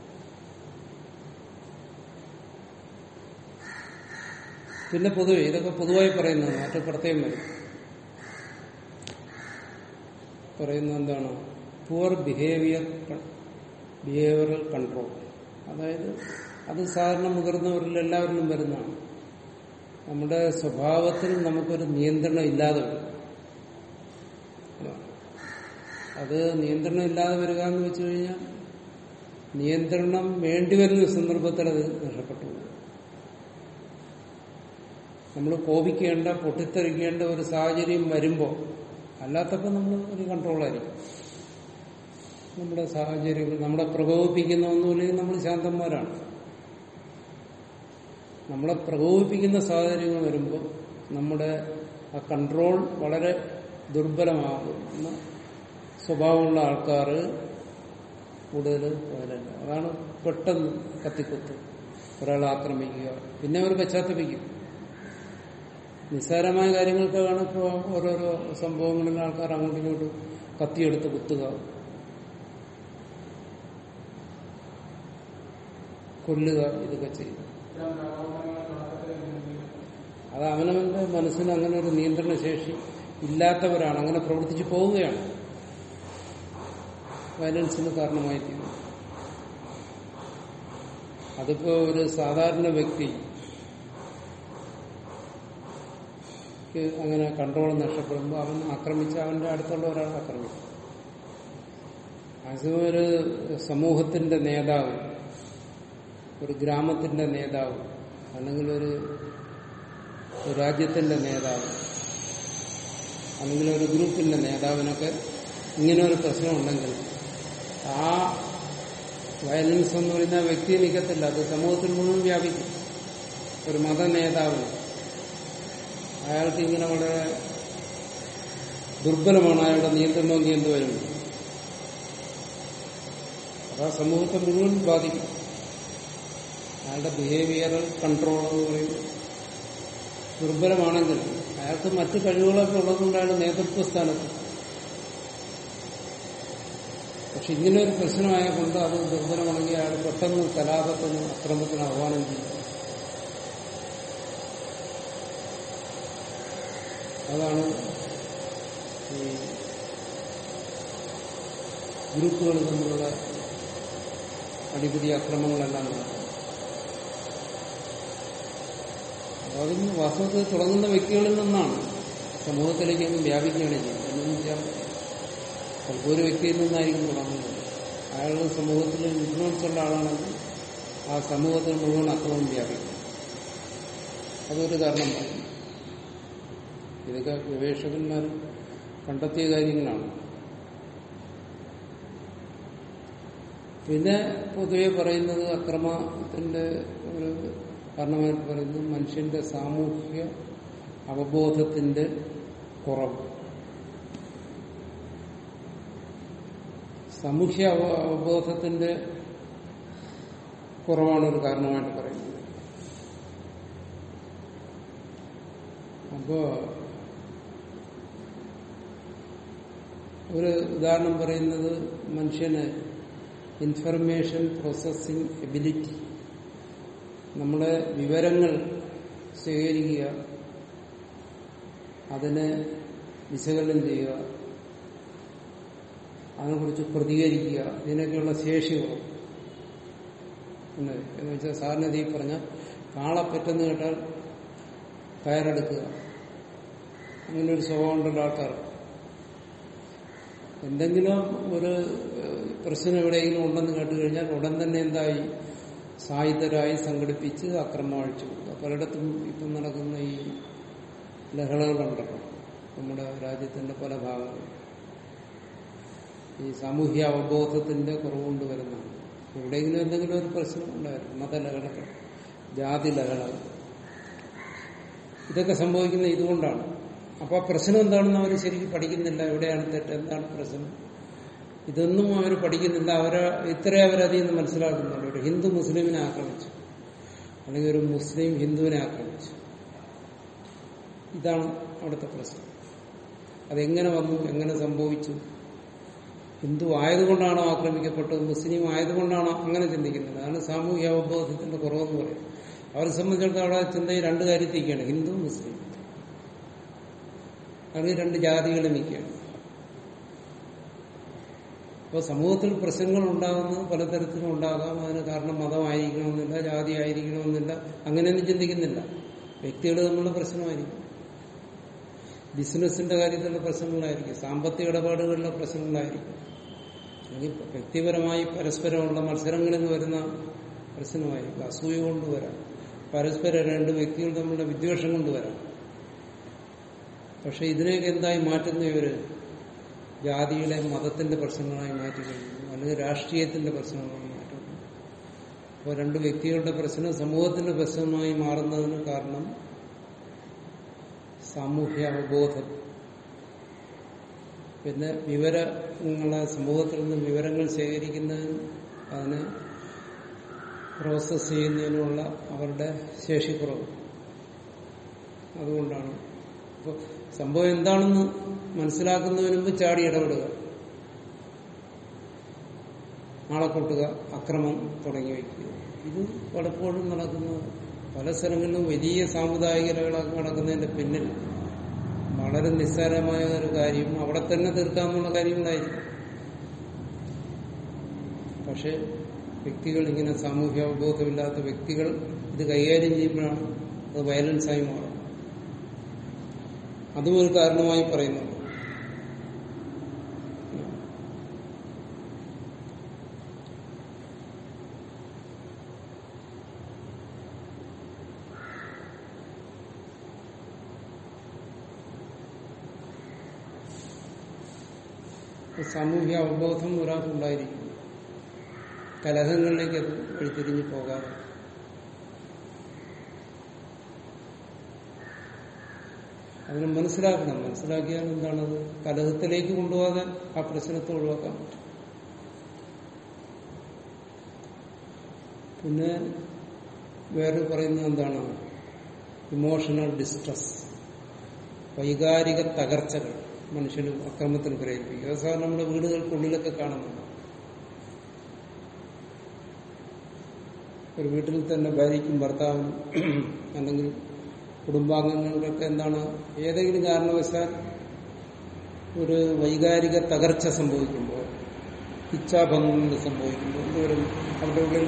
[SPEAKER 1] പിന്നെ പൊതുവെ ഇതൊക്കെ പൊതുവായി പറയുന്നതാണ് മറ്റു പ്രത്യേകം വരും പറയുന്നത് എന്താണ് പുവർ ബിഹേവിയർ ബിഹേവിയറൽ കൺട്രോൾ അതായത് അത് സാധാരണ മുതിർന്നവരിൽ എല്ലാവരിലും വരുന്നതാണ് നമ്മുടെ സ്വഭാവത്തിൽ നമുക്കൊരു നിയന്ത്രണം ഇല്ലാതെ വരും അത് നിയന്ത്രണം ഇല്ലാതെ വരിക എന്ന് വെച്ചു കഴിഞ്ഞാൽ നിയന്ത്രണം വേണ്ടിവരുന്ന സന്ദർഭത്തിൽ അത് നഷ്ടപ്പെട്ടു പോകും നമ്മൾ കോപിക്കേണ്ട പൊട്ടിത്തെറിക്കേണ്ട ഒരു സാഹചര്യം വരുമ്പോൾ അല്ലാത്തപ്പോൾ നമ്മൾ ഒരു കൺട്രോളായിരിക്കും നമ്മുടെ സാഹചര്യങ്ങൾ നമ്മളെ പ്രകോപിപ്പിക്കുന്ന ഒന്നുമില്ലെങ്കിൽ നമ്മൾ ശാന്തന്മാരാണ് നമ്മളെ പ്രകോപിപ്പിക്കുന്ന സാഹചര്യങ്ങൾ വരുമ്പോൾ നമ്മുടെ ആ കൺട്രോൾ വളരെ ദുർബലമാകുന്ന സ്വഭാവമുള്ള ആൾക്കാർ കൂടുതൽ പോരല്ല അതാണ് പെട്ടെന്ന് കത്തിക്കുത്ത് ഒരാളെ ആക്രമിക്കുക പിന്നെ അവർ പശ്ചാത്തപിക്കും നിസ്സാരമായ കാര്യങ്ങൾക്കാണ് ഇപ്പോൾ ഓരോരോ സംഭവങ്ങളിൽ ആൾക്കാർ അങ്ങോട്ടും ഇങ്ങോട്ടും കത്തിയെടുത്ത് കുത്തുക കൊല്ലുക ഇതൊക്കെ ചെയ്യും അത് അവനവന്റെ മനസ്സിന് അങ്ങനെ ഒരു നിയന്ത്രണ ശേഷി ഇല്ലാത്തവരാണ് അങ്ങനെ പ്രവർത്തിച്ചു പോവുകയാണ് വയലൻസിന് കാരണമായി തീരുന്നു അതിപ്പോ ഒരു സാധാരണ വ്യക്തി അങ്ങനെ കൺട്രോൾ നഷ്ടപ്പെടുമ്പോൾ അവൻ ആക്രമിച്ച അവന്റെ അടുത്തുള്ള ഒരാൾ ആക്രമിക്കും മാക്സിമം ഒരു സമൂഹത്തിന്റെ നേതാവ് ഒരു ഗ്രാമത്തിന്റെ നേതാവ് അല്ലെങ്കിൽ ഒരു രാജ്യത്തിന്റെ നേതാവ് അല്ലെങ്കിൽ ഒരു ഗ്രൂപ്പിന്റെ നേതാവിനൊക്കെ ഇങ്ങനെ ഒരു പ്രശ്നം ഉണ്ടെങ്കിൽ ആ വയലൻസ് എന്ന് പറയുന്ന വ്യക്തി നിൽക്കത്തില്ല അത് സമൂഹത്തിൽ മുഴുവൻ വ്യാപിക്കും ഒരു മത നേതാവ് അയാൾക്ക് ഇങ്ങനെ വളരെ ദുർബലമാണ് അയാളുടെ നിയന്ത്രണമെങ്കിൽ എന്ത് വരും അത് ആ സമൂഹത്തെ മുഴുവൻ ബാധിക്കും അയാളുടെ ബിഹേവിയറൽ കൺട്രോൾ എന്ന് പറയുന്നത് ദുർബലമാണെങ്കിൽ അയാൾക്ക് മറ്റു കഴിവുകളൊക്കെ ഉള്ളതുകൊണ്ട് അയാൾ നേതൃത്വ സ്ഥാനത്ത് പക്ഷെ ഇങ്ങനെ ഒരു പ്രശ്നമായതുകൊണ്ട് അത് ദുർബലമാണെങ്കിൽ അയാൾ പെട്ടെന്ന് കലാപത്തിന് അക്രമത്തിന് ആഹ്വാനം ചെയ്യും അതാണ് ഈ ഗ്രൂപ്പുകൾ തമ്മിലുള്ള അടിപിടി അക്രമങ്ങളെല്ലാം നടക്കുന്നത് അപ്പൊ അതും വാസ്തവത്തിൽ തുടങ്ങുന്ന വ്യക്തികളിൽ നിന്നാണ് സമൂഹത്തിലേക്ക് അങ്ങ് വ്യാപിക്കുകയാണ് ചെയ്യുന്നത് എന്നു വെച്ചാൽ ചിലപ്പോൾ ഒരു വ്യക്തിയിൽ നിന്നായിരിക്കും തുടങ്ങുന്നത് അയാൾ സമൂഹത്തിൽ ഇൻഫ്ലുവൻസ് ഉള്ള ആളാണെങ്കിൽ ആ സമൂഹത്തിൽ മുഴുവൻ അക്രമം വ്യാപിക്കും അതൊരു കാരണം പറയും ഇതൊക്കെ ഗവേഷകന്മാർ കണ്ടെത്തിയ കാര്യങ്ങളാണ് പിന്നെ പൊതുവെ പറയുന്നത് അക്രമത്തിന്റെ ഒരു കാരണമായിട്ട് പറയുന്നത് മനുഷ്യന്റെ സാമൂഹിക അവബോധത്തിന്റെ കുറവ് സാമൂഹ്യ അവബോധത്തിന്റെ കുറവാണ് ഒരു കാരണമായിട്ട് പറയുന്നത് അപ്പോ ഒരു ഉദാഹരണം പറയുന്നത് മനുഷ്യന് ഇൻഫർമേഷൻ പ്രോസസ്സിംഗ് എബിലിറ്റി നമ്മുടെ വിവരങ്ങൾ സ്വീകരിക്കുക അതിനെ വിശകലനം ചെയ്യുക അതിനെക്കുറിച്ച് പ്രതികരിക്കുക ഇതിനൊക്കെയുള്ള ശേഷികൾ എന്ന് വെച്ചാൽ സാറിന് ഈ പറഞ്ഞ കാളപ്പറ്റെന്ന് കേട്ടാൽ കയറെടുക്കുക അങ്ങനെ ഒരു സ്വഭാവം ഉണ്ടല്ലോ ആൾക്കാർ എന്തെങ്കിലും ഒരു പ്രശ്നം എവിടെയെങ്കിലും ഉണ്ടെന്ന് കേട്ട് കഴിഞ്ഞാൽ ഉടൻ തന്നെ എന്തായി സായുധരായി സംഘടിപ്പിച്ച് അക്രമം അഴിച്ചു കൊടുക്കുക പലയിടത്തും ഇപ്പം നടക്കുന്ന ഈ ലഹളകളുണ്ടല്ലോ നമ്മുടെ രാജ്യത്തിന്റെ പല ഭാഗങ്ങളും ഈ സാമൂഹ്യ അവബോധത്തിന്റെ കുറവുകൊണ്ട് വരുന്നതാണ് എവിടെയെങ്കിലും എന്തെങ്കിലും ഒരു പ്രശ്നം ഉണ്ടായിരുന്നു മതലഹളകൾ ജാതി ലഹളകൾ ഇതൊക്കെ സംഭവിക്കുന്ന ഇതുകൊണ്ടാണ് അപ്പൊ ആ പ്രശ്നം എന്താണെന്ന് അവർ ശരിക്കും പഠിക്കുന്നില്ല എവിടെയാണ് തെറ്റ് എന്താണ് പ്രശ്നം ഇതൊന്നും അവർ പഠിക്കുന്നില്ല അവരെ ഇത്രേ അവരതിൽ നിന്ന് മനസ്സിലാക്കുന്നില്ല ഒരു ഹിന്ദു മുസ്ലിമിനെ ആക്രമിച്ചു അല്ലെങ്കിൽ ഒരു മുസ്ലിം ഹിന്ദുവിനെ ആക്രമിച്ചു ഇതാണ് അവിടുത്തെ പ്രശ്നം അതെങ്ങനെ വന്നു എങ്ങനെ സംഭവിച്ചു ഹിന്ദു ആയതുകൊണ്ടാണോ ആക്രമിക്കപ്പെട്ടത് മുസ്ലിം ആയതുകൊണ്ടാണോ അങ്ങനെ ചിന്തിക്കുന്നത് അതാണ് സാമൂഹ്യ അവബോധത്തിന്റെ കുറവെന്ന് പറയും അവരെ സംബന്ധിച്ചിടത്തോളം അവിടെ ചിന്തയിൽ രണ്ട് കാര്യത്തേക്കാണ് ഹിന്ദു മുസ്ലിം അങ്ങനെ രണ്ട് ജാതികൾ നിൽക്കുകയാണ് അപ്പോൾ സമൂഹത്തിൽ പ്രശ്നങ്ങൾ ഉണ്ടാകുന്നത് പലതരത്തിലും ഉണ്ടാകാം അതിന് കാരണം മതമായിരിക്കണമെന്നില്ല ജാതി ആയിരിക്കണമെന്നില്ല അങ്ങനെയൊന്നും ചിന്തിക്കുന്നില്ല വ്യക്തികൾ തമ്മിലുള്ള പ്രശ്നമായിരിക്കും ബിസിനസിന്റെ കാര്യത്തിലുള്ള പ്രശ്നങ്ങളായിരിക്കും സാമ്പത്തിക ഇടപാടുകളിലെ പ്രശ്നങ്ങളായിരിക്കും അല്ലെങ്കിൽ വ്യക്തിപരമായി പരസ്പരമുള്ള മത്സരങ്ങളിൽ നിന്ന് വരുന്ന പ്രശ്നമായിരിക്കും അസൂയ കൊണ്ടുവരാം പരസ്പരം രണ്ട് വ്യക്തികൾ തമ്മിലുള്ള വിദ്വേഷം കൊണ്ടുവരാം പക്ഷെ ഇതിനെയൊക്കെ എന്തായി മാറ്റുന്ന ഇവര് ജാതിയുടെ മതത്തിന്റെ പ്രശ്നങ്ങളായി മാറ്റി കഴിഞ്ഞു അല്ലെങ്കിൽ രാഷ്ട്രീയത്തിന്റെ പ്രശ്നങ്ങളായി മാറ്റുന്നു അപ്പോൾ രണ്ട് വ്യക്തികളുടെ പ്രശ്നം സമൂഹത്തിന്റെ പ്രശ്നമായി മാറുന്നതിന് കാരണം സാമൂഹ്യ അവബോധം പിന്നെ വിവരങ്ങളെ സമൂഹത്തിൽ നിന്ന് വിവരങ്ങൾ ശേഖരിക്കുന്നതിന് അതിനെ പ്രോസസ് ചെയ്യുന്നതിനുള്ള അവരുടെ ശേഷിക്കുറവ് അതുകൊണ്ടാണ് അപ്പോൾ സംഭവം എന്താണെന്ന് മനസ്സിലാക്കുന്നതിന് മുമ്പ് ചാടി ഇടപെടുക ആളെ കൊട്ടുക അക്രമം തുടങ്ങി വയ്ക്കുക ഇത് പലപ്പോഴും നടക്കുന്ന പല സ്ഥലങ്ങളിലും വലിയ സാമുദായിക ലഹള നടക്കുന്നതിന്റെ പിന്നിൽ വളരെ നിസ്സാരമായ ഒരു കാര്യം അവിടെ തന്നെ തീർക്കാമെന്നുള്ള കാര്യങ്ങളായിരിക്കും പക്ഷെ വ്യക്തികൾ ഇങ്ങനെ സാമൂഹ്യ അവബോധമില്ലാത്ത വ്യക്തികൾ ഇത് കൈകാര്യം ചെയ്യുമ്പോഴാണ് അത് വയലൻസായി മാറും അതും ഒരു കാരണമായി പറയുന്നുണ്ട് സാമൂഹ്യ അവബോധം ഒരാൾക്കുണ്ടായിരിക്കും കലഹങ്ങളിലേക്ക് അത് വഴിത്തിരിഞ്ഞു പോകാതെ അതിനെ മനസ്സിലാക്കണം മനസ്സിലാക്കിയാൽ എന്താണത് കലഹത്തിലേക്ക് കൊണ്ടുപോകാതെ ആ പ്രശ്നത്തെ ഒഴിവാക്കാൻ പറ്റും പിന്നെ വേറെ പറയുന്നത് എന്താണ് ഇമോഷണൽ ഡിസ്ട്രസ് വൈകാരിക തകർച്ചകൾ മനുഷ്യന് അക്രമത്തിന് പ്രേരിപ്പിക്കും അത് സാധാരണ നമ്മുടെ വീടുകൾക്കുള്ളിലൊക്കെ കാണുന്നുണ്ട് ഒരു വീട്ടിൽ തന്നെ ഭാര്യയ്ക്കും ഭർത്താവിനും അല്ലെങ്കിൽ കുടുംബാംഗങ്ങൾക്കൊക്കെ എന്താണ് ഏതെങ്കിലും കാരണവശാൽ ഒരു വൈകാരിക തകർച്ച സംഭവിക്കുമ്പോൾ ഇച്ഛാഭംഗങ്ങൾ സംഭവിക്കുമ്പോൾ എന്തോരം അവരുടെ ഉള്ളിൽ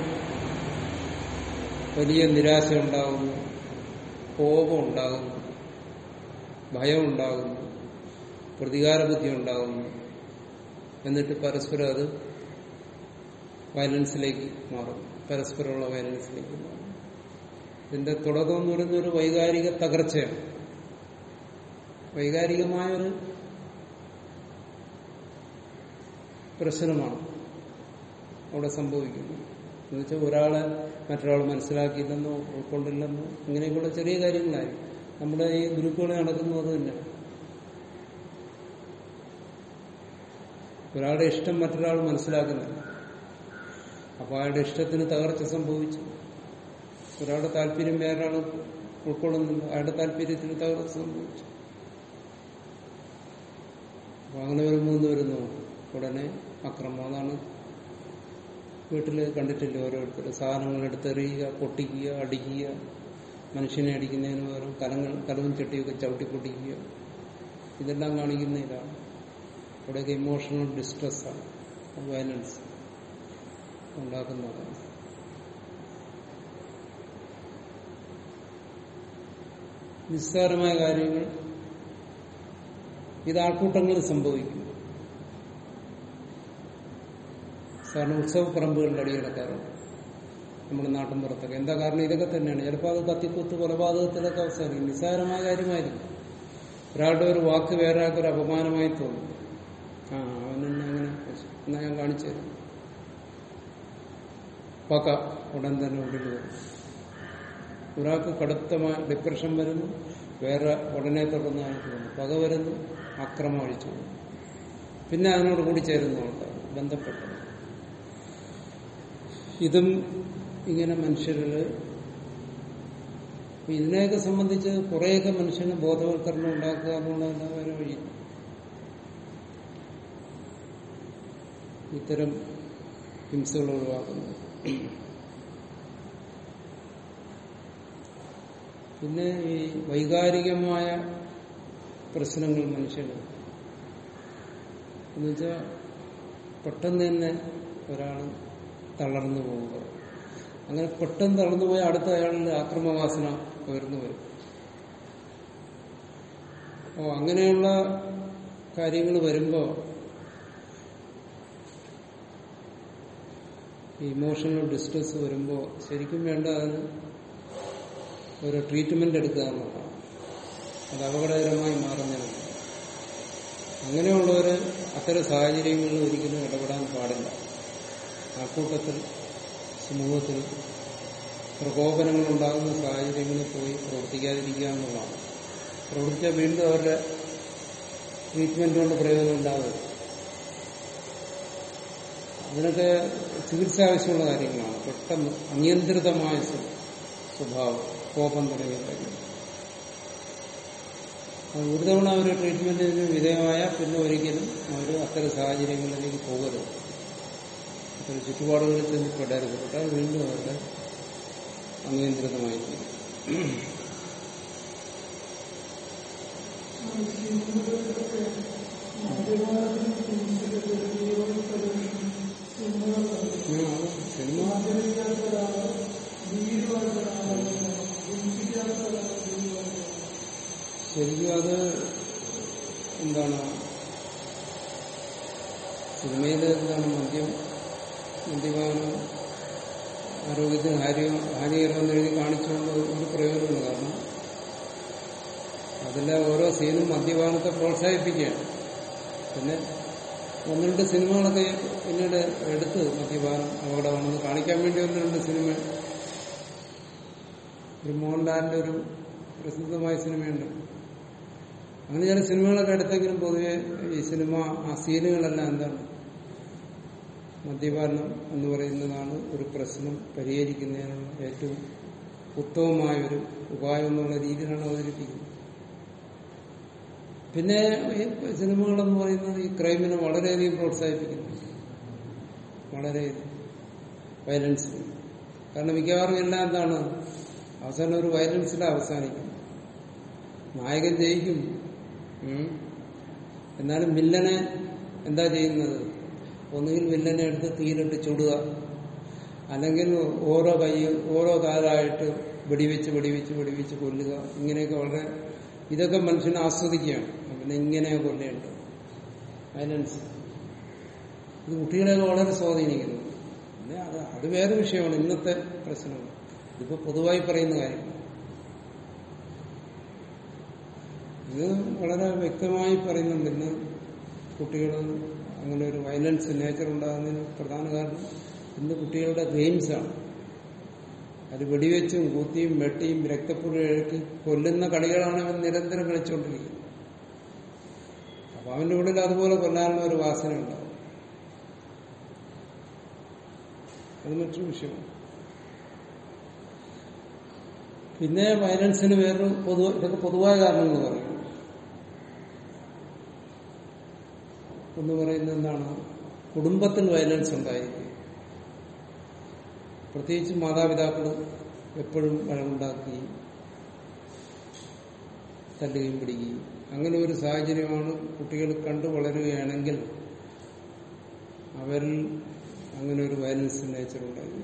[SPEAKER 1] വലിയ നിരാശ ഉണ്ടാകുന്നു കോപം ഉണ്ടാകുന്നു ഭയം ഉണ്ടാകുന്നു പ്രതികാര ബുദ്ധി ഉണ്ടാകുന്നു എന്നിട്ട് പരസ്പരം അത് വയലൻസിലേക്ക് മാറും പരസ്പരമുള്ള വയലൻസിലേക്ക് മാറും ഇതിന്റെ തുടക്കം എന്ന് പറയുന്ന ഒരു വൈകാരിക തകർച്ചയാണ് വൈകാരികമായൊരു പ്രശ്നമാണ് അവിടെ സംഭവിക്കുന്നത് എന്നുവെച്ചാൽ ഒരാളെ മറ്റൊരാൾ മനസ്സിലാക്കിയില്ലെന്നോ ഉൾക്കൊണ്ടില്ലെന്നോ ഇങ്ങനെയൊക്കെയുള്ള ചെറിയ കാര്യങ്ങളായി നമ്മുടെ ഈ ഗ്രൂപ്പുകൾ നടക്കുന്നത് അത് തന്നെയാണ് ഒരാളുടെ ഇഷ്ടം മറ്റൊരാൾ മനസ്സിലാക്കുന്നില്ല അപ്പോൾ അയാളുടെ ഇഷ്ടത്തിന് തകർച്ച സംഭവിച്ചു ഒരാളുടെ താല്പര്യം വേറൊരാൾ ഉൾക്കൊള്ളുന്നില്ല അയാളുടെ താല്പര്യത്തിന് തകർച്ച സംഭവിച്ചു അപ്പൊ അങ്ങനെ വരുമ്പോൾ എന്ത് വരുന്നു ഉടനെ അക്രമം അതാണ് വീട്ടിൽ കണ്ടിട്ടില്ല ഓരോരുത്തർ സാധനങ്ങൾ എടുത്തെറിയുക പൊട്ടിക്കുക അടിക്കുക മനുഷ്യനെ അടിക്കുന്നതിന് പകരം കലങ്ങൾ കലവും ചട്ടിയൊക്കെ ചവിട്ടി പൊട്ടിക്കുക ഇതെല്ലാം കാണിക്കുന്ന ഇതാണ് അവിടെയൊക്കെ ഇമോഷണൽ ഡിസ്ട്രെസ്സാണ് വയലൻസ് ഉണ്ടാക്കുന്നതാണ് നിസ്സാരമായ കാര്യങ്ങൾ ഇത് ആൾക്കൂട്ടങ്ങളിൽ സംഭവിക്കും സാറിന് ഉത്സവപ്പറമ്പുകളിൽ അടികിടക്കാറുണ്ട് നമ്മുടെ നാട്ടിൻ പുറത്തൊക്കെ എന്താ കാരണം ഇതൊക്കെ തന്നെയാണ് ചിലപ്പോൾ അത് കത്തിക്കുത്ത് കൊലപാതകത്തിലൊക്കെ അവസാനിക്കും നിസ്സാരമായ കാര്യമായിരിക്കും ഒരാളുടെ ഒരു വാക്ക് വേറെ ആൾക്കൊരു അപമാനമായി തോന്നും ആ അവനെന്നെ അങ്ങനെ എന്നാ ഞാൻ കാണിച്ചു തരാം പക ഉടൻ തന്നെ ഉള്ളിൽ വരും ഒരാൾക്ക് കടുത്തമായ ഡിപ്രഷൻ വരുന്നു വേറെ ഉടനെ തുടർന്ന് അയാൾക്ക് വന്നു പക വരുന്നു അക്രമം അഴിച്ചു പോകുന്നു പിന്നെ അതിനോട് കൂടി ചേരുന്നുണ്ട് ബന്ധപ്പെട്ടത് ഇതും ഇങ്ങനെ മനുഷ്യരിൽ ഇതിനെയൊക്കെ സംബന്ധിച്ച് കുറേയൊക്കെ മനുഷ്യന് ബോധവൽക്കരണം ഉണ്ടാക്കുക എന്നുള്ളതല്ല വേറെ വഴി ഇത്തരം ഹിംസകൾ ഒഴിവാക്കുന്നത് പിന്നെ ഈ വൈകാരികമായ പ്രശ്നങ്ങൾ മനുഷ്യന് എന്നുവെച്ചാൽ പെട്ടെന്ന് തന്നെ ഒരാൾ തളർന്നു പോവുക അങ്ങനെ പെട്ടെന്ന് തളർന്നു പോയ അടുത്ത അയാളുടെ ആക്രമവാസന ഉയർന്നു വരും അപ്പോൾ അങ്ങനെയുള്ള കാര്യങ്ങൾ വരുമ്പോൾ ഇമോഷണൽ ഡിസ്ട്രസ് വരുമ്പോൾ ശരിക്കും വേണ്ട അതിന് ഒരു ട്രീറ്റ്മെന്റ് എടുക്കുക എന്നുള്ളതാണ് അത് അപകടകരമായി മാറുന്നതാണ് അങ്ങനെയുള്ളവർ അത്തരം സാഹചര്യങ്ങളിൽ ഒരിക്കലും ഇടപെടാൻ പാടില്ല ആൾക്കൂട്ടത്തിൽ സമൂഹത്തിൽ പ്രകോപനങ്ങൾ ഉണ്ടാകുന്ന സാഹചര്യങ്ങളിൽ പോയി പ്രവർത്തിക്കാതിരിക്കുക എന്നുള്ളതാണ് പ്രവർത്തിച്ചാൽ വീണ്ടും അവരുടെ ട്രീറ്റ്മെന്റ് കൊണ്ട് പ്രയോജനം ഉണ്ടാകും അതിനൊക്കെ ചികിത്സ ആവശ്യമുള്ള കാര്യങ്ങളാണ് പെട്ടെന്ന് അനിയന്ത്രിതമായ സ്വ- സ്വഭാവം കോപം തുടങ്ങിയ കാര്യങ്ങൾ അത് ഒരു തവണ അവർ ട്രീറ്റ്മെന്റിന് വിധേയമായ പിന്നെ ഒരിക്കലും അവർ അത്തരം സാഹചര്യങ്ങളിലേക്ക് പോകരുത് അത്തരം ചുറ്റുപാടുകളിൽ ചെന്ന് പെടരുത് പെട്ടാൽ വീണ്ടും അവരുടെ അനിയന്ത്രിതമായി തീരും ആ, സിനിമ ശരിക്കും അത് എന്താണ് സിനിമയിൽ എന്താണ് മദ്യം മദ്യപാനം ആരോഗ്യത്തിന് ഹാനി ഹാനികരമെന്ന് എഴുതി കാണിച്ചുകൊണ്ട് ഒരു പ്രയോജനമുണ്ട് കാരണം അതിലെ ഓരോ സീനും മദ്യപാനത്തെ പ്രോത്സാഹിപ്പിക്കുകയാണ് പിന്നെ ഒന്ന് രണ്ട് സിനിമകളൊക്കെ പിന്നീട് എടുത്ത് മദ്യപാനം അപകടമാണെന്ന് കാണിക്കാൻ വേണ്ടി ഒന്ന് രണ്ട് സിനിമ ഒരു മോഹൻലാലിന്റെ ഒരു പ്രസിദ്ധമായ സിനിമയുണ്ട് അങ്ങനെ ചില സിനിമകളൊക്കെ എടുത്തെങ്കിലും പൊതുവെ ഈ സിനിമ ആ സീനുകളെല്ലാം എന്താണ് മദ്യപാനം എന്ന് പറയുന്നതാണ് ഒരു പ്രശ്നം പരിഹരിക്കുന്നതിനുള്ള ഏറ്റവും ഉത്തമമായ ഒരു ഉപായം എന്നുള്ള രീതിയിലാണ് അവതരിപ്പിക്കുന്നത് പിന്നെ ഈ സിനിമകളെന്ന് പറയുന്നത് ഈ ക്രൈമിനെ വളരെയധികം പ്രോത്സാഹിപ്പിക്കുന്നു വളരെ വയലൻസ് കാരണം മിക്കവാറും എല്ലാം എന്താണ് അവസാനം ഒരു വയലൻസിലാണ് അവസാനിക്കും നായകൻ ജയിക്കും ഉം. എന്നാലും വില്ലനെ എന്താ ചെയ്യുന്നത് ഒന്നുകിൽ വില്ലനെ എടുത്ത് തീയിലിട്ട് ചുടുക അല്ലെങ്കിൽ ഓരോ കൈ ഓരോ കാലായിട്ട് വെടിവെച്ച് വെടിവെച്ച് വെടിവെച്ച് കൊല്ലുക ഇങ്ങനെയൊക്കെ വളരെ ഇതൊക്കെ മനുഷ്യനെ ആസ്വദിക്കുകയാണ് പിന്നെ ഇങ്ങനെ കൊല്ലേണ്ട വയലൻസ് ഇത് കുട്ടികളെയൊക്കെ വളരെ സ്വാധീനിക്കുന്നു പിന്നെ അത് അത് വേറെ വിഷയമാണ് ഇന്നത്തെ പ്രശ്നം ഇതിപ്പോ പൊതുവായി പറയുന്ന കാര്യം ഇത് വളരെ വ്യക്തമായി പറയുന്നുണ്ട് ഇന്ന് കുട്ടികൾ അങ്ങനെ ഒരു വയലൻസ് നേച്ചർ ഉണ്ടാകുന്നതിന് പ്രധാന കാരണം ഇന്ന് കുട്ടികളുടെ ഗെയിംസാണ് അത് വെടിവെച്ചും കുത്തിയും വെട്ടിയും രക്തപ്പുഴക്കി കൊല്ലുന്ന കളികളാണ് അവൻ നിരന്തരം കളിച്ചുകൊണ്ടിരിക്കുന്നത് അപ്പൊ അവന്റെ ഉള്ളിൽ അതുപോലെ കൊല്ലാനുള്ള ഒരു വാസന ഉണ്ടാവും അത് മറ്റൊരു വിഷയമാണ് പിന്നെ വയലൻസിന് വേറൊരു പൊതു ഇതൊക്കെ പൊതുവായ കാരണങ്ങൾ പറയും എന്ന് പറയുന്നത് എന്താണ് കുടുംബത്തിൽ വയലൻസ് ഉണ്ടായിരിക്കും പ്രത്യേകിച്ച് മാതാപിതാക്കൾ എപ്പോഴും വഴക്കുണ്ടാക്കുകയും തല്ലുകയും പിടിക്കുകയും അങ്ങനെ ഒരു സാഹചര്യമാണ് കുട്ടികൾ കണ്ടു വളരുകയാണെങ്കിൽ അവരിൽ അങ്ങനെ ഒരു വയലൻസ് നേച്ചർ ഉണ്ടായി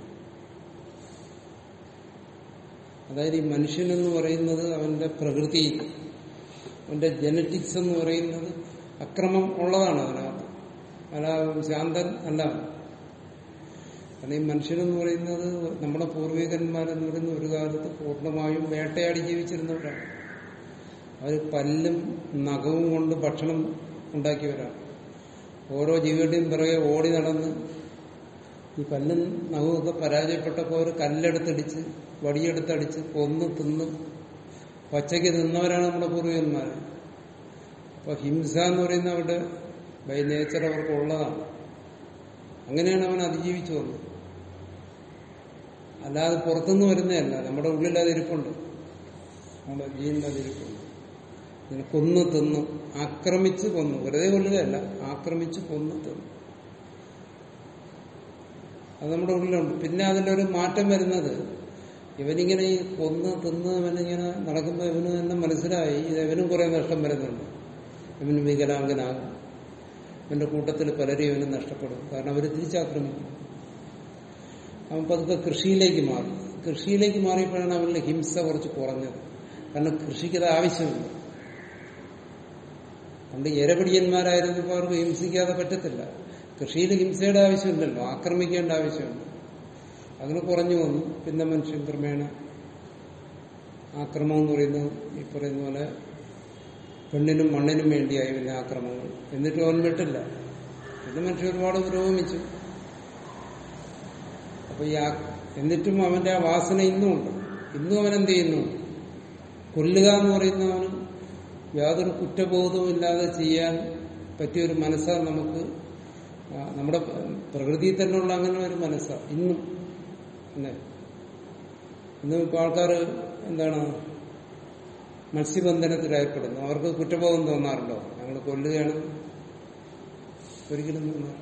[SPEAKER 1] അതായത് ഈ മനുഷ്യനെന്ന് പറയുന്നത് അവന്റെ പ്രകൃതി അവന്റെ ജനറ്റിക്സ് എന്ന് പറയുന്നത് അക്രമം ഉള്ളതാണ് അതിനകത്ത് അല്ല ശാന്തൻ അല്ല കാരണം ഈ മനുഷ്യനെന്ന് പറയുന്നത് നമ്മുടെ പൂർവികന്മാരെന്ന് പറയുന്ന ഒരു കാലത്ത് പൂർണ്ണമായും വേട്ടയാടി ജീവിച്ചിരുന്നവരാണ് അവർ പല്ലും നഖവും കൊണ്ട് ഭക്ഷണം ഉണ്ടാക്കിയവരാണ് ഓരോ ജീവിയുടെയും പിറകെ ഓടി നടന്ന് ഈ പല്ലും നഖവുമൊക്കെ പരാജയപ്പെട്ടപ്പോൾ അവർ കല്ലെടുത്തടിച്ച് വടിയെടുത്തടിച്ച് കൊന്ന് തിന്ന് പച്ചയ്ക്ക് തിന്നവരാണ് നമ്മുടെ പൂർവികന്മാർ അപ്പൊ ഹിംസ എന്ന് പറയുന്ന അവരുടെ ബൈ നേച്ചർ അവർക്ക് ഉള്ളതാണ് അങ്ങനെയാണ് അവൻ അതിജീവിച്ചു വന്നത് അല്ലാതെ പുറത്തുനിന്ന് വരുന്നതല്ല നമ്മുടെ ഉള്ളിൽ അതിരിപ്പുണ്ട് നമ്മുടെ ജീനിൽ അതിരിപ്പുണ്ട് ഇങ്ങനെ കൊന്നു തിന്നു ആക്രമിച്ച് കൊന്നു വെറുതെ കൊല്ലുകയല്ല ആക്രമിച്ച് കൊന്നു തിന്നു അത് നമ്മുടെ ഉള്ളിലുണ്ട് പിന്നെ അതിന്റെ ഒരു മാറ്റം വരുന്നത് ഇവനിങ്ങനെ ഈ കൊന്ന് തിന്ന് ഇവനിങ്ങനെ നടക്കുമ്പോൾ ഇവന് തന്നെ മനസ്സിലായി ഇത് ഇവനും കുറെ നഷ്ടം വരുന്നുണ്ട് ഇവന് വികലാംഗനാകും അവന്റെ കൂട്ടത്തിൽ പലരെയും അവന് നഷ്ടപ്പെടും കാരണം അവർ തിരിച്ചാക്രമിക്കും അവൻ പതുക്കെ കൃഷിയിലേക്ക് മാറി കൃഷിയിലേക്ക് മാറിയപ്പോഴാണ് അവന്റെ ഹിംസ കുറച്ച് കുറഞ്ഞത് കാരണം കൃഷിക്കത് ആവശ്യമില്ല പണ്ട് ഇരപിടിയന്മാരായിരുന്നപ്പോൾ അവർക്ക് ഹിംസിക്കാതെ പറ്റത്തില്ല കൃഷിയിൽ ഹിംസയുടെ ആവശ്യമില്ലല്ലോ ആക്രമിക്കേണ്ട ആവശ്യമുണ്ട് അങ്ങനെ കുറഞ്ഞു വന്നു പിന്നെ മനുഷ്യൻ ക്രമേണ ആക്രമം എന്ന് പറയുന്നത് ഈ പറയുന്ന പോലെ പെണ്ണിനും മണ്ണിനും വേണ്ടിയായി പിന്നെ ആക്രമങ്ങൾ എന്നിട്ടും അവൻ വിട്ടില്ല പിന്നെ മനുഷ്യൻ ഒരുപാട് പുരോഗമിച്ചു അപ്പൊ ഈ ആ- എന്നിട്ടും അവന്റെ ആ വാസന ഇന്നും ഉണ്ട് ഇന്നും അവൻ എന്ത് ചെയ്യുന്നു കൊല്ലുക എന്ന് പറയുന്ന അവന് യാതൊരു കുറ്റബോധവും ഇല്ലാതെ ചെയ്യാൻ പറ്റിയൊരു മനസ്സാണ് നമുക്ക് ആ, നമ്മുടെ പ്രകൃതിയിൽ തന്നെയുള്ള അങ്ങനെ ഒരു മനസ്സാണ് ഇന്നും അല്ലേ ഇന്നും ഇപ്പൊ ആൾക്കാർ എന്താണ് മത്സ്യബന്ധനത്തിൽ ഏർപ്പെടുന്നു അവർക്ക് കുറ്റബോധം തോന്നാറുണ്ടോ ഞങ്ങൾ കൊല്ലുകയാണ് ഒരിക്കലും തോന്നാറ്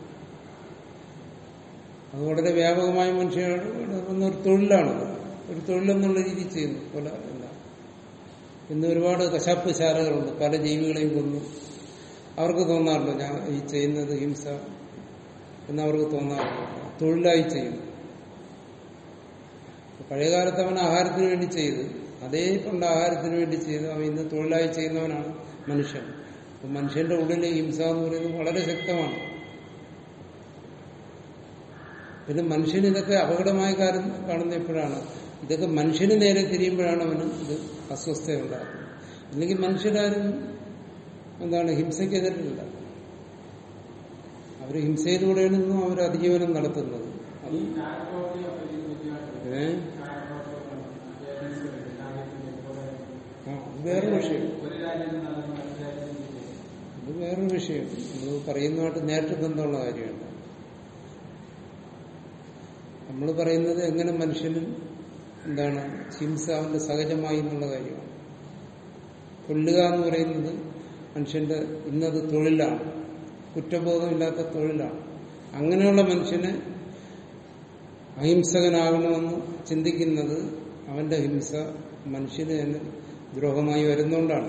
[SPEAKER 1] അത് വളരെ വ്യാപകമായ മനുഷ്യരുടെ ഒരു തൊഴിലാണ് ഒരു തൊഴിലെന്നുള്ള രീതിയിൽ ചെയ്യുന്നു കൊല അല്ല ഇന്ന് ഒരുപാട് കശാപ്പ് ശാലകളുണ്ട് പല ജീവികളെയും കൊന്നു അവർക്ക് തോന്നാറുണ്ടോ ഞാൻ ഈ ചെയ്യുന്നത് ഹിംസ എന്ന് അവർക്ക് തോന്നാറുണ്ട് തൊഴിലായി ചെയ്യുന്നു പഴയകാലത്ത് അവൻ ആഹാരത്തിന് വേണ്ടി ചെയ്ത് അതേ പണ്ട് ആഹാരത്തിന് വേണ്ടി ചെയ്ത് അവൻ ഇന്ന് തൊഴിലായി ചെയ്യുന്നവനാണ് മനുഷ്യൻ അപ്പൊ മനുഷ്യന്റെ ഉള്ളിലെ ഹിംസ എന്ന് പറയുന്നത് വളരെ ശക്തമാണ് പിന്നെ മനുഷ്യന് ഇതൊക്കെ അപകടമായ കാര്യം കാണുന്ന എപ്പോഴാണ് ഇതൊക്കെ മനുഷ്യന് നേരെ തിരിയുമ്പോഴാണ് അവന് ഇത് അസ്വസ്ഥത ഉണ്ടാക്കുന്നത് അല്ലെങ്കിൽ മനുഷ്യരാരും എന്താണ് ഹിംസയ്ക്കെതിരില്ല അവർ ഹിംസയിലൂടെയാണ് ഇന്നും അവർ അതിജീവനം നടത്തുന്നത് അത് ഏ? ആ, അത് വേറൊരു വിഷയം അത് വേറൊരു വിഷയം അത് പറയുന്നതായിട്ട് നേരിട്ട് ബന്ധമുള്ള കാര്യമാണ് നമ്മൾ പറയുന്നത് എങ്ങനെ മനുഷ്യനും എന്താണ് ഹിംസ അവന്റെ സഹജമായി എന്നുള്ള കാര്യമാണ് കൊല്ലുക എന്ന് പറയുന്നത് മനുഷ്യന്റെ ഇന്നത് തൊഴിലാണ് കുറ്റബോധമില്ലാത്ത തൊഴിലാണ് അങ്ങനെയുള്ള മനുഷ്യന് അഹിംസകനാകണമെന്ന് ചിന്തിക്കുന്നത് അവന്റെ ഹിംസ മനുഷ്യന് തന്നെ ദ്രോഹമായി വരുന്നതുകൊണ്ടാണ്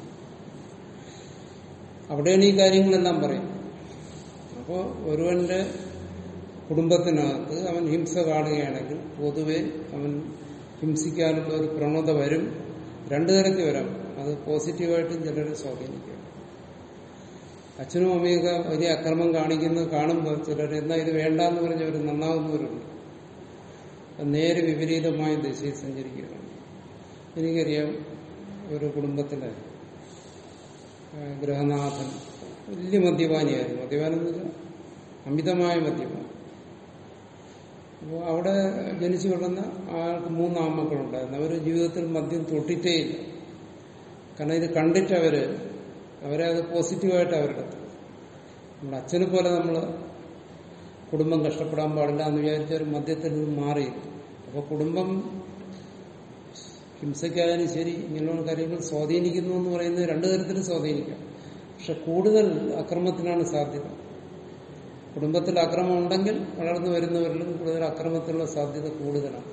[SPEAKER 1] അവിടെയാണ് ഈ കാര്യങ്ങളെല്ലാം പറയുന്നത് അപ്പോൾ ഒരുവന്റെ കുടുംബത്തിനകത്ത് അവൻ ഹിംസ കാണുകയാണെങ്കിൽ പൊതുവെ അവൻ ഹിംസിക്കാനുള്ള ഒരു പ്രവണത വരും രണ്ടു തരത്തിൽ വരാം അത് പോസിറ്റീവായിട്ടും ചിലരെ സ്വാധീനിക്കും അച്ഛനും അമ്മയൊക്കെ വലിയ അക്രമം കാണിക്കുന്നത് കാണുമ്പോൾ ചിലർ എന്നാ ഇത് വേണ്ടാന്ന് പറഞ്ഞവർ നന്നാവുന്നവരുണ്ട് അത് നേരെ വിപരീതമായ ദിശയിൽ സഞ്ചരിക്കുകയാണ് എനിക്കറിയാം ഒരു കുടുംബത്തിലെ ആ, ഗൃഹനാഥൻ വലിയ മദ്യപാനിയായിരുന്നു മദ്യപാനം എന്ന് വെച്ചാൽ അമിതമായ മദ്യപാനം അപ്പോൾ അവിടെ ജനിച്ചു വളർന്ന ആൾക്ക് മൂന്ന് ആമക്കളുണ്ടായിരുന്നു അവർ ജീവിതത്തിൽ മദ്യം തൊട്ടിട്ടേയില്ല കാരണം ഇത് കണ്ടിട്ട് അവര് അവരെ അത് പോസിറ്റീവായിട്ട് അവരെടുത്തു നമ്മുടെ അച്ഛനെ പോലെ നമ്മൾ കുടുംബം കഷ്ടപ്പെടാൻ പാടില്ല എന്ന് വിചാരിച്ച ഒരു മദ്യത്തിൽ നിന്ന് മാറി അപ്പോൾ കുടുംബം ഹിംസയ്ക്കായാലും ശരി ഇങ്ങനെയുള്ള കാര്യങ്ങൾ സ്വാധീനിക്കുന്നു എന്ന് പറയുന്നത് രണ്ടു തരത്തിലും സ്വാധീനിക്കാം പക്ഷെ കൂടുതൽ അക്രമത്തിനാണ് സാധ്യത കുടുംബത്തിൽ അക്രമം ഉണ്ടെങ്കിൽ വളർന്നു വരുന്നവരിലും കൂടുതൽ അക്രമത്തിനുള്ള സാധ്യത കൂടുതലാണ്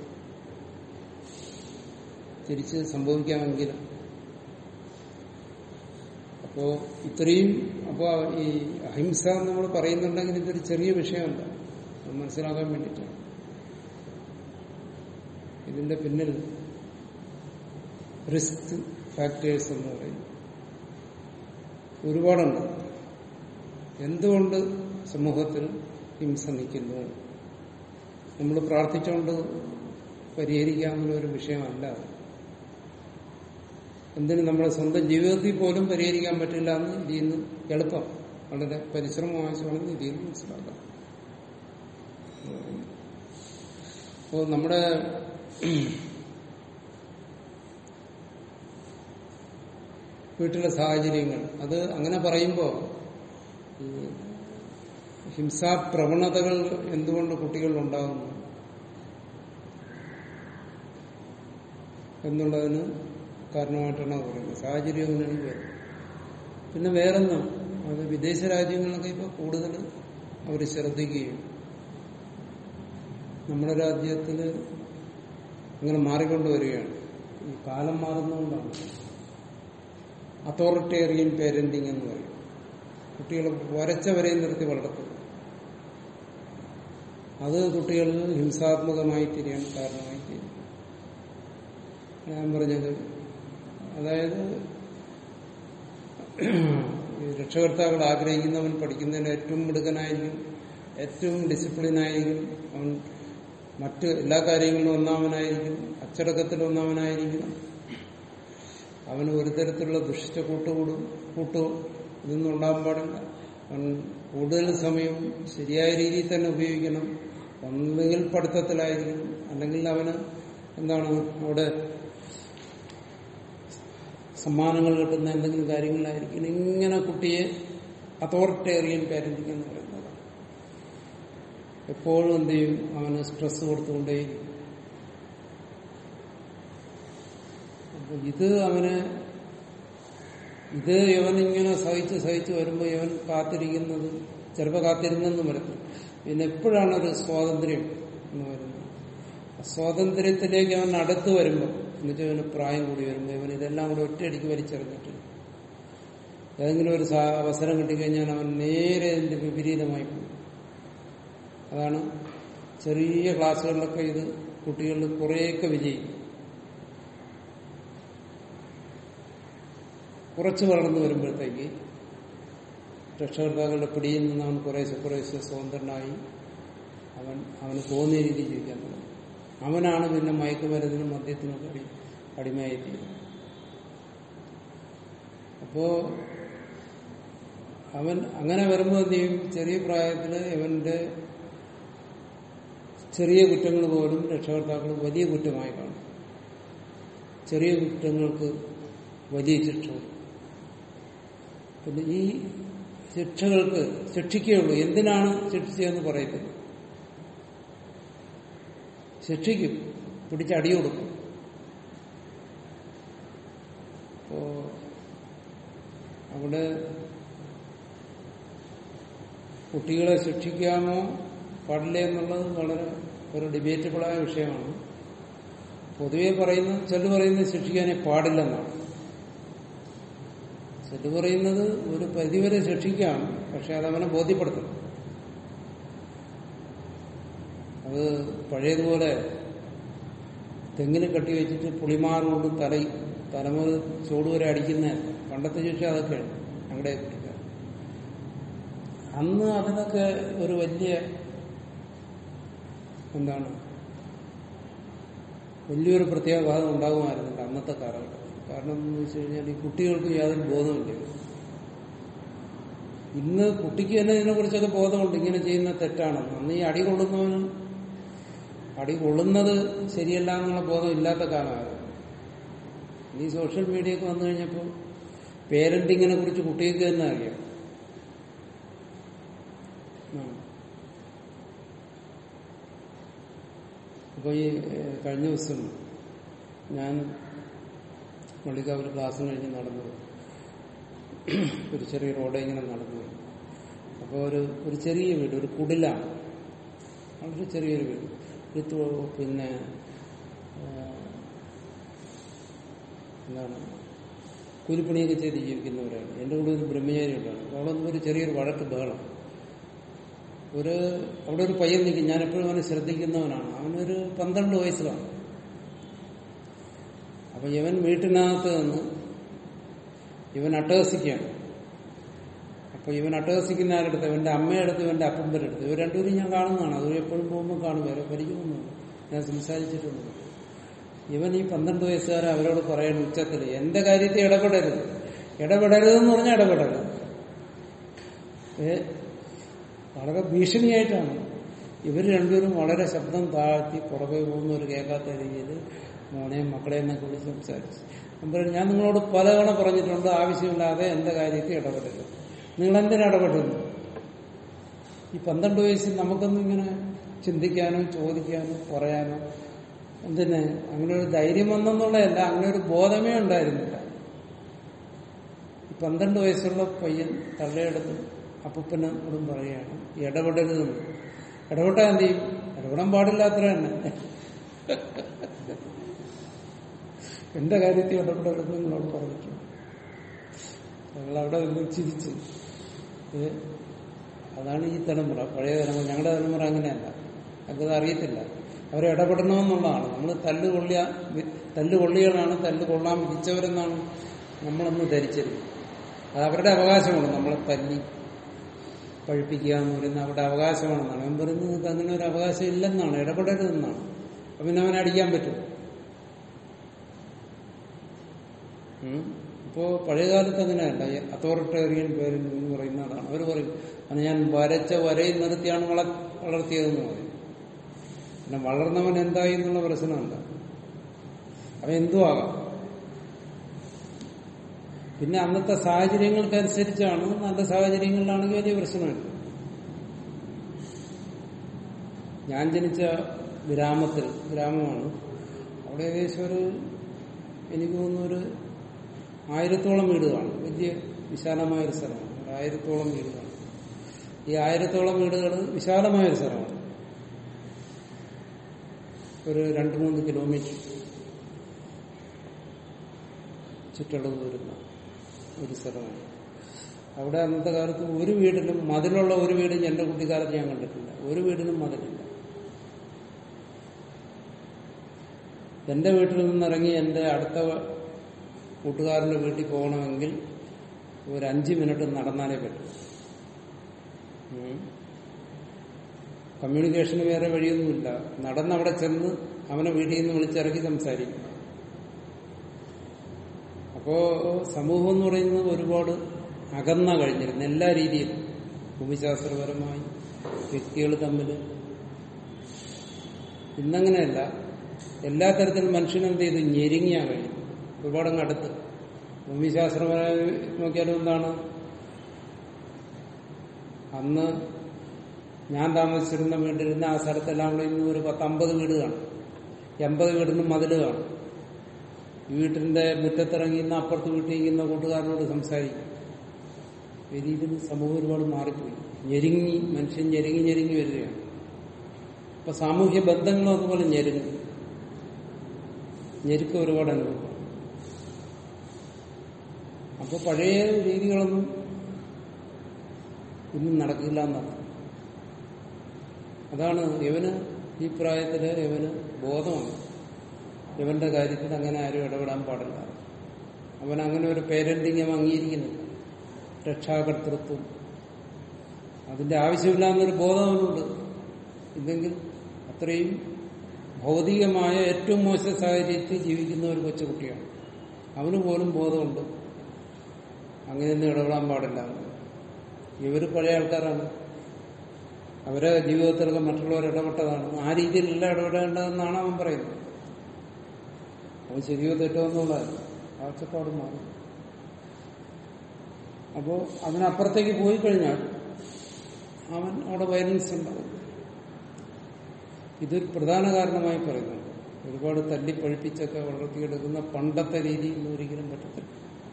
[SPEAKER 1] തിരിച്ച് സംഭവിക്കാമെങ്കിലും അപ്പോ ഇത്രയും അപ്പോ ഈ അഹിംസ എന്ന് നമ്മൾ പറയുന്നുണ്ടെങ്കിൽ ഇതൊരു ചെറിയ വിഷയമല്ല അത് മനസ്സിലാക്കാൻ വേണ്ടിയിട്ടാണ് ഇതിന്റെ പിന്നിൽ റിസ്ക് ഫാക്ടേഴ്സ് എന്ന് പറയും ഒരുപാടുണ്ട് എന്തുകൊണ്ട് സമൂഹത്തിൽ ഹിംസ നിൽക്കുന്നു നമ്മൾ പ്രാർത്ഥിച്ചുകൊണ്ട് പരിഹരിക്കാവുന്ന ഒരു വിഷയമല്ല അത്. എന്തിന് നമ്മുടെ സ്വന്തം ജീവിതത്തിൽ പോലും പരിഹരിക്കാൻ പറ്റില്ല എന്ന് ഇതിൽ നിന്ന് എളുപ്പം വളരെ പരിശ്രമം ആവശ്യമാണെന്ന് ഇതിൽ നിന്ന് മനസ്സിലാക്കാം അപ്പോൾ നമ്മുടെ വീട്ടിലെ സാഹചര്യങ്ങൾ അത് അങ്ങനെ പറയുമ്പോൾ ഈ ഹിംസാ പ്രവണതകൾ എന്തുകൊണ്ട് കുട്ടികളിൽ ഉണ്ടാകുന്നു എന്നുള്ളതിന് കാരണമായിട്ടാണ് അത് പറയുന്നത് സാഹചര്യം അങ്ങനെയാണ് വരും പിന്നെ വേറൊന്നും അത് വിദേശ രാജ്യങ്ങളിലൊക്കെ ഇപ്പോൾ കൂടുതൽ അവർ ശ്രദ്ധിക്കുകയും നമ്മുടെ രാജ്യത്തിൽ അങ്ങനെ മാറിക്കൊണ്ടുവരികയാണ് ഈ കാലം മാറുന്നതുകൊണ്ടാണ് അതോറിറ്റേറിയൻ പേരന്റിങ് എന്ന് പറയും കുട്ടികൾ വരച്ച വരെയും നിർത്തി വളർത്തും അത് കുട്ടികൾ ഹിംസാത്മകമായി തിരിയാൻ കാരണമായി തീരും ഞാൻ പറഞ്ഞത് അതായത് ഈ രക്ഷകർത്താക്കൾ ആഗ്രഹിക്കുന്നവൻ പഠിക്കുന്നതിന് ഏറ്റവും മിടുക്കനായിരിക്കും ഏറ്റവും ഡിസിപ്ലിനായിരിക്കും അവൻ മറ്റ് എല്ലാ കാര്യങ്ങളിലും ഒന്നാമനായിരിക്കും അച്ചടക്കത്തിൽ ഒന്നാമനായിരിക്കും അവന് ഒരു തരത്തിലുള്ള ദുഷിച്ച കൂട്ടുകൂടും കൂട്ടു ഇതൊന്നും ഉണ്ടാകാൻ പാടില്ല അവൻ കൂടുതൽ സമയം ശരിയായ രീതിയിൽ തന്നെ ഉപയോഗിക്കണം ഒന്നുകിൽ പഠിത്തത്തിലായിരിക്കും അല്ലെങ്കിൽ അവന് എന്താണ് അവിടെ സമ്മാനങ്ങൾ കിട്ടുന്ന എന്തെങ്കിലും കാര്യങ്ങളിലായിരിക്കും ഇങ്ങനെ കുട്ടിയെ അതോറിറ്റേറിയൻ പാരന്റിംഗ് എന്ന് പറയുന്നത് എപ്പോഴും എന്ത് ചെയ്യും അവന് സ്ട്രെസ് കൊടുത്തുകൊണ്ടേയിരിക്കും അപ്പൊ ഇത് അവന് ഇത് ഇവനിങ്ങനെ സഹിച്ച് സഹിച്ച് വരുമ്പോൾ ഇവൻ കാത്തിരിക്കുന്നത് ചിലപ്പോൾ കാത്തിരുന്നെന്നും വരത്തില്ല പിന്നെ എപ്പോഴാണ് ഒരു സ്വാതന്ത്ര്യം എന്ന് വരുന്നത് സ്വാതന്ത്ര്യത്തിലേക്ക് അവൻ അടുത്ത് വരുമ്പോൾ എന്നുവെച്ചാൽ ഇവന് പ്രായം കൂടി വരുമ്പോൾ ഇവൻ ഇതെല്ലാം കൂടെ ഒറ്റയടിക്ക് വലിച്ചെറിഞ്ഞിട്ട് ഏതെങ്കിലും ഒരു സാ- അവസരം കിട്ടിക്കഴിഞ്ഞാൽ അവൻ നേരെ ഇതിന്റെ വിപരീതമായി പോകും അതാണ് ചെറിയ ക്ലാസ്സുകളിലൊക്കെ ഇത് കുട്ടികളിൽ കുറേയൊക്കെ വിജയിക്കും കുറച്ച് വളർന്നു വരുമ്പോഴത്തേക്ക് രക്ഷകർത്താക്കളുടെ പിടിയിൽ നിന്ന് അവൻ കുറേശ്ശെ കുറേശ്ശെ സ്വതന്ത്രനായി അവൻ അവന് തോന്നിയ രീതിയിൽ ജീവിക്കാൻ തുടങ്ങും അവനാണ് പിന്നെ മയക്കുമരുന്നിനും മദ്യത്തിനും അടി അടിമയായി തീരുന്നത് അപ്പോ അവൻ അങ്ങനെ വരുമ്പോൾ എന്ത് ചെയ്യും ചെറിയ പ്രായത്തില് ഇവന്റെ ചെറിയ കുറ്റങ്ങൾ പോലും രക്ഷകർത്താക്കൾ വലിയ കുറ്റമായി കാണും ചെറിയ കുറ്റങ്ങൾക്ക് വലിയ ശിക്ഷ കൊടുക്കും. പിന്നെ ഈ ശിക്ഷകൾക്ക് ശിക്ഷിക്കുകയുള്ളൂ എന്തിനാണ് ശിക്ഷിച്ചതെന്ന് പറയത്തില്ല ശിക്ഷിക്കും പിടിച്ചടി കൊടുക്കും അപ്പോ അവിടെ കുട്ടികളെ ശിക്ഷിക്കാമോ പാടില്ല എന്നുള്ളത് വളരെ ഒരു ഡിബേറ്റബിളായ വിഷയമാണ് പൊതുവെ പറയുന്നത് ചെല്ലു പറയുന്നത് ശിക്ഷിക്കാനേ പാടില്ലെന്നാണ് ചെല്ലു പറയുന്നത് ഒരു പരിധിവരെ ശിക്ഷിക്കാം പക്ഷെ അതവനെ ബോധ്യപ്പെടുത്തണം അത് പഴയതുപോലെ തെങ്ങിന് കെട്ടി വെച്ചിട്ട് പുളിമാറ് കൊണ്ട് തല തലമുറ ചോട് വരെ അടിക്കുന്ന പണ്ടത്തെ ശിക്ഷ അതൊക്കെയാണ് ഞങ്ങളുടെ കുട്ടിക്കാർ അന്ന് അതിനൊക്കെ ഒരു വലിയ എന്താണ് വലിയൊരു പ്രത്യാഘാതം ഉണ്ടാകുമായിരുന്നില്ല അന്നത്തെ കാലഘട്ടത്തിൽ കാരണം എന്ന് വെച്ച് കഴിഞ്ഞാൽ ഈ കുട്ടികൾക്ക് യാതൊരു ബോധമില്ല ഇന്ന് കുട്ടിക്ക് തന്നെ ഇതിനെക്കുറിച്ചൊക്കെ ബോധമുണ്ട് ഇങ്ങനെ ചെയ്യുന്ന തെറ്റാണെന്ന് അന്ന് ഈ അടി കൊള്ളുന്നവന് അടി കൊള്ളുന്നത് ശരിയല്ല എന്നുള്ള ബോധം ഇല്ലാത്ത കാലമായിരുന്നു ഈ സോഷ്യൽ മീഡിയ ഒക്കെ വന്നു കഴിഞ്ഞപ്പോൾ പേരന്റിങ്ങിനെ കുറിച്ച് കുട്ടികൾക്ക് തന്നെ അറിയാം ആ. അപ്പൊ ഈ ഏഹ്, കഴിഞ്ഞ ദിവസം ഞാൻ പള്ളിക്കാവിൽ ക്ലാസ് കഴിഞ്ഞ് നടന്നു പോയി. ഒരു ചെറിയ റോഡ് ഇങ്ങനെ നടന്നു പോയി. അപ്പോൾ ഒരു ഒരു ചെറിയ വീട് ഒരു കുടിലാണ് വളരെ ചെറിയൊരു വീട് ഒരു തു- പിന്നെ ആ, എന്താണ് കൂലിപ്പണിയൊക്കെ ചെയ്ത് ജീവിക്കുന്നവരാണ് എൻ്റെ കൂടെ ഒരു ബ്രഹ്മചാരി ഉണ്ടാണ് അപ്പോൾ അവിടെ നിന്ന് ഒരു ചെറിയൊരു വഴക്ക് ബഹളം ഒരു അവിടെ ഒരു പയ്യൻ നിൽക്കും ഞാൻ എപ്പോഴും അവനെ ശ്രദ്ധിക്കുന്നവനാണ് അവനൊരു പന്ത്രണ്ട് വയസ്സിലാണ് അപ്പൊ ഇവൻ വീട്ടിനകത്ത് നിന്ന് ഇവൻ അട്ടഹസിക്കുകയാണ് അപ്പൊ ഇവൻ അട്ടഹസിക്കുന്ന ആരെടുത്ത് ഇവന്റെ അമ്മയെടുത്ത് ഇവന്റെ അപ്പൻ്റെ അടുത്ത് ഇവർ രണ്ടുപേരും ഞാൻ കാണുന്നതാണ് അത് എപ്പോഴും പോകുമ്പോൾ കാണും വേറെ പരിചയമൊന്നുമില്ല ഞാൻ സംസാരിച്ചിട്ടുണ്ട് ഇവൻ ഈ പന്ത്രണ്ട് വയസ്സുകാരൻ അവരോട് പറയണം ഉച്ചത്തിൽ എന്റെ കാര്യത്തിൽ ഇടപെടരുത് ഇടപെടരുതെന്ന് പറഞ്ഞാൽ ഇടപെടരുത് ഏ വളരെ ഭീഷണിയായിട്ടാണ് ഇവർ രണ്ടുപേരും വളരെ ശബ്ദം താഴ്ത്തി പുറകെ പോകുന്നവർ കേൾക്കാത്ത രീതിയിൽ മോനെയും മക്കളെയും എന്നൊക്കെ വിളിച്ച് സംസാരിച്ചു ഞാൻ പറയും ഞാൻ നിങ്ങളോട് പലതവണ പറഞ്ഞിട്ടുണ്ട് ആവശ്യമില്ലാതെ എന്റെ കാര്യത്തിൽ ഇടപെടരുത് നിങ്ങൾ എന്തിനാ ഇടപെടുന്നു ഈ പന്ത്രണ്ട് വയസ്സിൽ നമുക്കൊന്നും ഇങ്ങനെ ചിന്തിക്കാനോ ചോദിക്കാനോ പറയാനോ എന്തിന് അങ്ങനെ ഒരു ധൈര്യം വന്നെന്നുള്ളതല്ല അങ്ങനെ ഒരു ബോധമേ ഉണ്ടായിരുന്നില്ല ഈ പന്ത്രണ്ട് വയസ്സുള്ള പയ്യൻ തള്ളയെടുത്ത് അപ്പൂപ്പനോടും പറയുകയാണ് ഇടപെടരുതെന്ന് ഇടപെട്ടാൽ എന്ത് ചെയ്യും ഇടപെടാൻ പാടില്ലാത്ര തന്നെ എന്റെ കാര്യത്തിൽ ഇടപെടരുത് നിങ്ങളോട് പറഞ്ഞിട്ടുണ്ട് ഞങ്ങൾ അവിടെ നിന്ന് ചിരിച്ചു ഇത് അതാണ് ഈ തലമുറ പഴയ തലമുറ ഞങ്ങളുടെ തലമുറ അങ്ങനെയല്ല അവർക്കത് അറിയത്തില്ല അവർ ഇടപെടണമെന്നുള്ളതാണ് നമ്മൾ തല്ല് കൊള്ളിയ തല്ല് കൊള്ളികളാണ് തല്ല് കൊള്ളാൻ വിധിച്ചവരെന്നാണ് നമ്മളൊന്ന് ധരിച്ചത് അത് അവരുടെ അവകാശമാണ് നമ്മളെ തല്ലി പഴിപ്പിക്കുക എന്ന് പറയുന്നത് അവരുടെ അവകാശമാണെന്നാണ് അവൻ പറയുന്നത് നിങ്ങൾക്ക് അങ്ങനെ ഒരു അവകാശം ഇല്ലെന്നാണ് ഇടപെടരുതെന്നാണ് അപ്പൊ പിന്നെ അവനെ അടിക്കാൻ പറ്റും ഉം. ഇപ്പോ പഴയകാലത്ത് അങ്ങനെയല്ല ഈ അതോറിറ്റേറിയൻ പേരന്റ് എന്ന് പറയുന്ന അതാണ് അവർ പറയും അത് ഞാൻ വരച്ച വരയിൽ നിർത്തിയാണ് വള വളർത്തിയതെന്ന് പറയും പിന്നെ വളർന്നവൻ എന്തായി എന്നുള്ള പ്രശ്നമല്ല അവൻ എന്തു ആകാം പിന്നെ അന്നത്തെ സാഹചര്യങ്ങൾക്കനുസരിച്ചാണ് നല്ല സാഹചര്യങ്ങളിലാണെങ്കിൽ വലിയ പ്രശ്നമില്ല ഞാൻ ജനിച്ച ഗ്രാമത്തിൽ ഗ്രാമമാണ് അവിടെ ഏകദേശം ഒരു എനിക്ക് തോന്നുന്നു ഒരു ആയിരത്തോളം വീട് കാണും വലിയ വിശാലമായ ഒരു സ്ഥലമാണ് ഒരു ആയിരത്തോളം വീട് കാണും ഈ ആയിരത്തോളം വീടുകൾ വിശാലമായ ഒരു സ്ഥലമാണ് ഒരു രണ്ട് മൂന്ന് കിലോമീറ്റർ ചുറ്റളവ് വരുന്ന ഒരു സ്ഥലമാണ് അവിടെ അന്നത്തെ കാലത്ത് ഒരു വീടിനും മതിലുള്ള ഒരു വീടും എന്റെ കുട്ടിക്കാലത്ത് ഞാൻ കണ്ടിട്ടില്ല ഒരു വീടിനും മതിലില്ല എന്റെ വീട്ടിൽ നിന്നിറങ്ങി എന്റെ അടുത്ത കൂട്ടുകാരന്റെ വീട്ടിൽ പോകണമെങ്കിൽ ഒരു അഞ്ച് മിനിറ്റ് നടന്നാലേ പറ്റും ഉം. കമ്മ്യൂണിക്കേഷന് വേറെ വഴിയൊന്നുമില്ല നടന്നവിടെ ചെന്ന് അവനെ വീട്ടിൽ നിന്ന് വിളിച്ചിറക്കി സംസാരിക്കും അപ്പോ സമൂഹം എന്ന് പറയുന്നത് ഒരുപാട് അകന്ന കഴിഞ്ഞിരുന്നു എല്ലാ രീതിയിലും ഭൂമിശാസ്ത്രപരമായി വ്യക്തികൾ തമ്മിൽ ഇന്നങ്ങനെയല്ല എല്ലാ തരത്തിലും മനുഷ്യനെന്ത് ചെയ്തു ഞെരുങ്ങിയാ കഴിയും ഒരുപാടങ്ങ് അടുത്ത് ഭൂമിശാസ്ത്രപരമായി നോക്കിയാലും എന്താണ് അന്ന് ഞാൻ താമസിച്ചിരുന്ന വീട്ടിലിരുന്ന ആ സ്ഥലത്തെല്ലാം കൂടെ ഇന്ന് ഒരു പത്തമ്പത് വീട് കാണും എൺപത് വീടിനും മതില് കാണും ഈ വീട്ടിന്റെ മുറ്റത്തിറങ്ങി ഇന്ന് അപ്പുറത്ത് വീട്ടിൽ ഇരിക്കുന്ന കൂട്ടുകാരനോട് സംസാരിക്കും ഈ രീതിയിൽ സമൂഹം ഒരുപാട് മാറിപ്പോയി ഞെരുങ്ങി മനുഷ്യൻ ഞെരുങ്ങി ഞെരുങ്ങി വരികയാണ് അപ്പൊ സാമൂഹ്യ ബന്ധങ്ങളും അതുപോലെ ഞെരുങ്ങി ഞെരുക്കം ഒരുപാട് അനുഭവം അപ്പൊ പഴയ രീതികളൊന്നും ഇന്നും നടക്കില്ല എന്നാണ് അതാണ് ഇവന് ഈ പ്രായത്തില് ഇവന് ബോധമാണ് ഇവന്റെ കാര്യത്തിൽ അങ്ങനെ ആരും ഇടപെടാൻ പാടില്ല അവൻ അങ്ങനെ ഒരു പേരന്റിങ് അവൻ അംഗീകരിക്കുന്നില്ല രക്ഷാകർത്തൃത്വം അതിന്റെ ആവശ്യമില്ല എന്നൊരു ബോധം അവനുണ്ട് ഇല്ലെങ്കിൽ അത്രയും ഭൗതികമായ ഏറ്റവും മോശം സാഹചര്യത്തിൽ ജീവിക്കുന്ന ഒരു കൊച്ചുകുട്ടിയാണ് അവന് പോലും ബോധമുണ്ട് അങ്ങനെയൊന്നും ഇടപെടാൻ പാടില്ല ഇവര് പഴയ ആൾക്കാരാണ് അവരെ ജീവിതത്തിലൊക്കെ മറ്റുള്ളവർ ഇടപെട്ടതാണ് ആ രീതിയിലല്ല ഇടപെടേണ്ടതെന്നാണ് അവൻ പറയുന്നത് അവൻ ശരിയോ തെറ്റോ എന്നുള്ളതല്ല കാഴ്ചപ്പാട് മാറും അപ്പോ അതിനപ്പുറത്തേക്ക് പോയി കഴിഞ്ഞാൽ അവൻ അവിടെ വയലൻസ് ഉണ്ടാവും ഇതൊരു പ്രധാന കാരണമായി പറയുന്നുണ്ട് ഒരുപാട് തല്ലിപ്പഴിപ്പിച്ചൊക്കെ വളർത്തിയെടുക്കുന്ന പണ്ടത്തെ രീതിയിൽ ഒരിക്കലും പറ്റത്തില്ല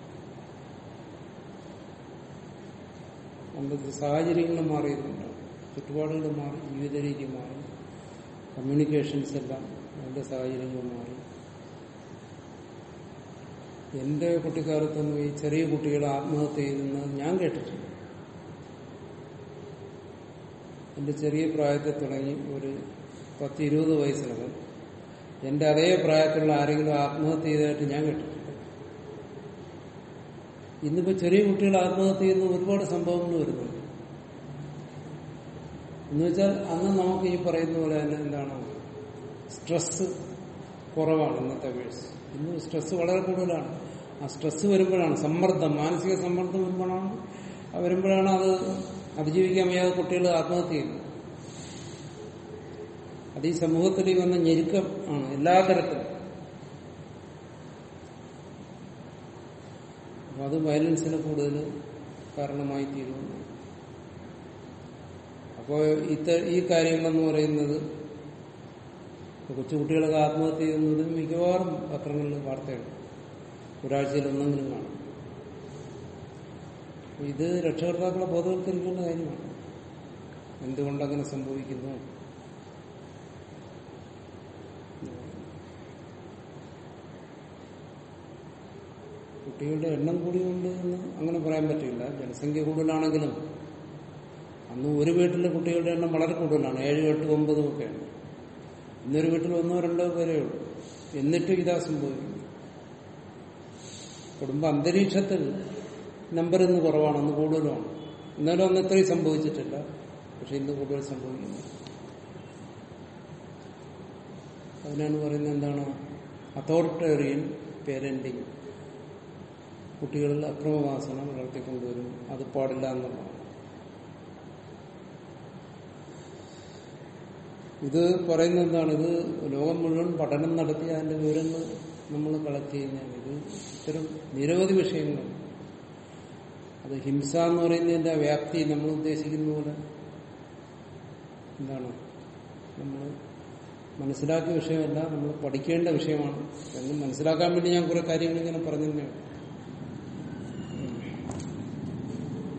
[SPEAKER 1] പണ്ടത്തെ സാഹചര്യങ്ങൾ മാറിയിട്ടുണ്ട് ചുറ്റുപാടുകൾ മാറി ജീവിത രീതി മാറി കമ്മ്യൂണിക്കേഷൻസ് എല്ലാം അതിന്റെ സാഹചര്യങ്ങൾ മാറി എന്റെ കുട്ടിക്കാലത്തൊന്നും ഈ ചെറിയ കുട്ടികൾ ആത്മഹത്യ ചെയ്യുന്നത് ഞാൻ കേട്ടിട്ടില്ല എന്റെ ചെറിയ പ്രായത്തിൽ തുടങ്ങി ഒരു പത്ത് ഇരുപത് വയസ്സിനകം എന്റെ അതേ പ്രായത്തിലുള്ള ആരെങ്കിലും ആത്മഹത്യ ചെയ്തതായിട്ട് ഞാൻ കേട്ടിട്ടില്ല ഇന്നിപ്പോ ചെറിയ കുട്ടികൾ ആത്മഹത്യ ചെയ്യുന്ന ഒരുപാട് സംഭവങ്ങൾ വരുന്നുണ്ട് എന്ന് വെച്ചാൽ അന്ന് നമുക്ക് ഈ പറയുന്ന പോലെ തന്നെ എന്താണ് സ്ട്രെസ് കുറവാണ് ഇന്നത്തെ അപേക്ഷിച്ച് ഇന്ന് സ്ട്രെസ് വളരെ കൂടുതലാണ് ആ സ്ട്രെസ് വരുമ്പോഴാണ് സമ്മർദ്ദം മാനസിക സമ്മർദ്ദം വരുമ്പോഴാണ് ആ വരുമ്പോഴാണ് അത് അതിജീവിക്കാൻ വയ്യാതെ കുട്ടികൾ ആത്മഹത്യ ചെയ്യുന്നത് അത് ഈ സമൂഹത്തിൽ ഈ വന്ന ഞെരുക്കം ആണ് എല്ലാ തരത്തിലും അപ്പൊ അത് വയലൻസിന് കൂടുതൽ കാരണമായി തീരുന്നു അപ്പോൾ ഇത്ത ഈ കാര്യങ്ങളെന്ന് പറയുന്നത് കൊച്ചുകുട്ടികളൊക്കെ ആത്മഹത്യ ചെയ്യുന്നത് മിക്കവാറും പത്രങ്ങളിൽ വാർത്തയുണ്ട് ഒരാഴ്ചയിൽ ഒന്നെങ്കിലും കാണും ഇത് രക്ഷകർത്താക്കളെ ബോധവൽക്കരിക്കേണ്ട കാര്യമാണ് എന്തുകൊണ്ടങ്ങനെ സംഭവിക്കുന്നു കുട്ടികളുടെ എണ്ണം കൂടിയുണ്ട് എന്ന് അങ്ങനെ പറയാൻ പറ്റില്ല ജനസംഖ്യ കൂടുതലാണെങ്കിലും അന്ന് ഒരു വീട്ടിലെ കുട്ടികളുടെ എണ്ണം വളരെ കൂടുതലാണ് ഏഴ് എട്ട് ഒമ്പതും ഒക്കെയാണ് ഇന്നൊരു വീട്ടിൽ ഒന്നോ രണ്ടോ പേരേ ഉള്ളൂ എന്നിട്ടും ഇതാ സംഭവിക്കുന്നു കുടുംബ അന്തരീക്ഷത്തിൽ നമ്പർ ഇന്ന് കുറവാണ് അന്ന് കൂടുതലുമാണ് എന്നാലും അന്ന് ഇത്രയും സംഭവിച്ചിട്ടില്ല പക്ഷെ ഇന്ന് കൂടുതൽ സംഭവിക്കുന്നു അതിനാണ് പറയുന്നത് എന്താണ് അതോറിറ്റേറിയൻ പേരന്റിങ് കുട്ടികളിൽ അക്രമവാസന വളർത്തിക്കൊണ്ടുവരും അത് പാടില്ല എന്നുള്ളതാണ് ഇത് പറയുന്നത് എന്താണ് ഇത് ലോകം മുഴുവൻ പഠനം നടത്തി അതിന്റെ വിവരങ്ങൾ നമ്മൾ കളക്ട് ചെയ്യുന്നതാണ് ഇത് ഇത്തരം നിരവധി വിഷയങ്ങളുണ്ട് അത് ഹിംസ എന്ന് പറയുന്നതിന്റെ വ്യാപ്തി നമ്മൾ ഉദ്ദേശിക്കുന്ന പോലെ എന്താണ് നമ്മൾ മനസ്സിലാക്കിയ വിഷയമല്ല നമ്മൾ പഠിക്കേണ്ട വിഷയമാണ് എന്ന് മനസ്സിലാക്കാൻ വേണ്ടി ഞാൻ കുറെ കാര്യങ്ങൾ ഇങ്ങനെ പറഞ്ഞു തന്നെയാണ്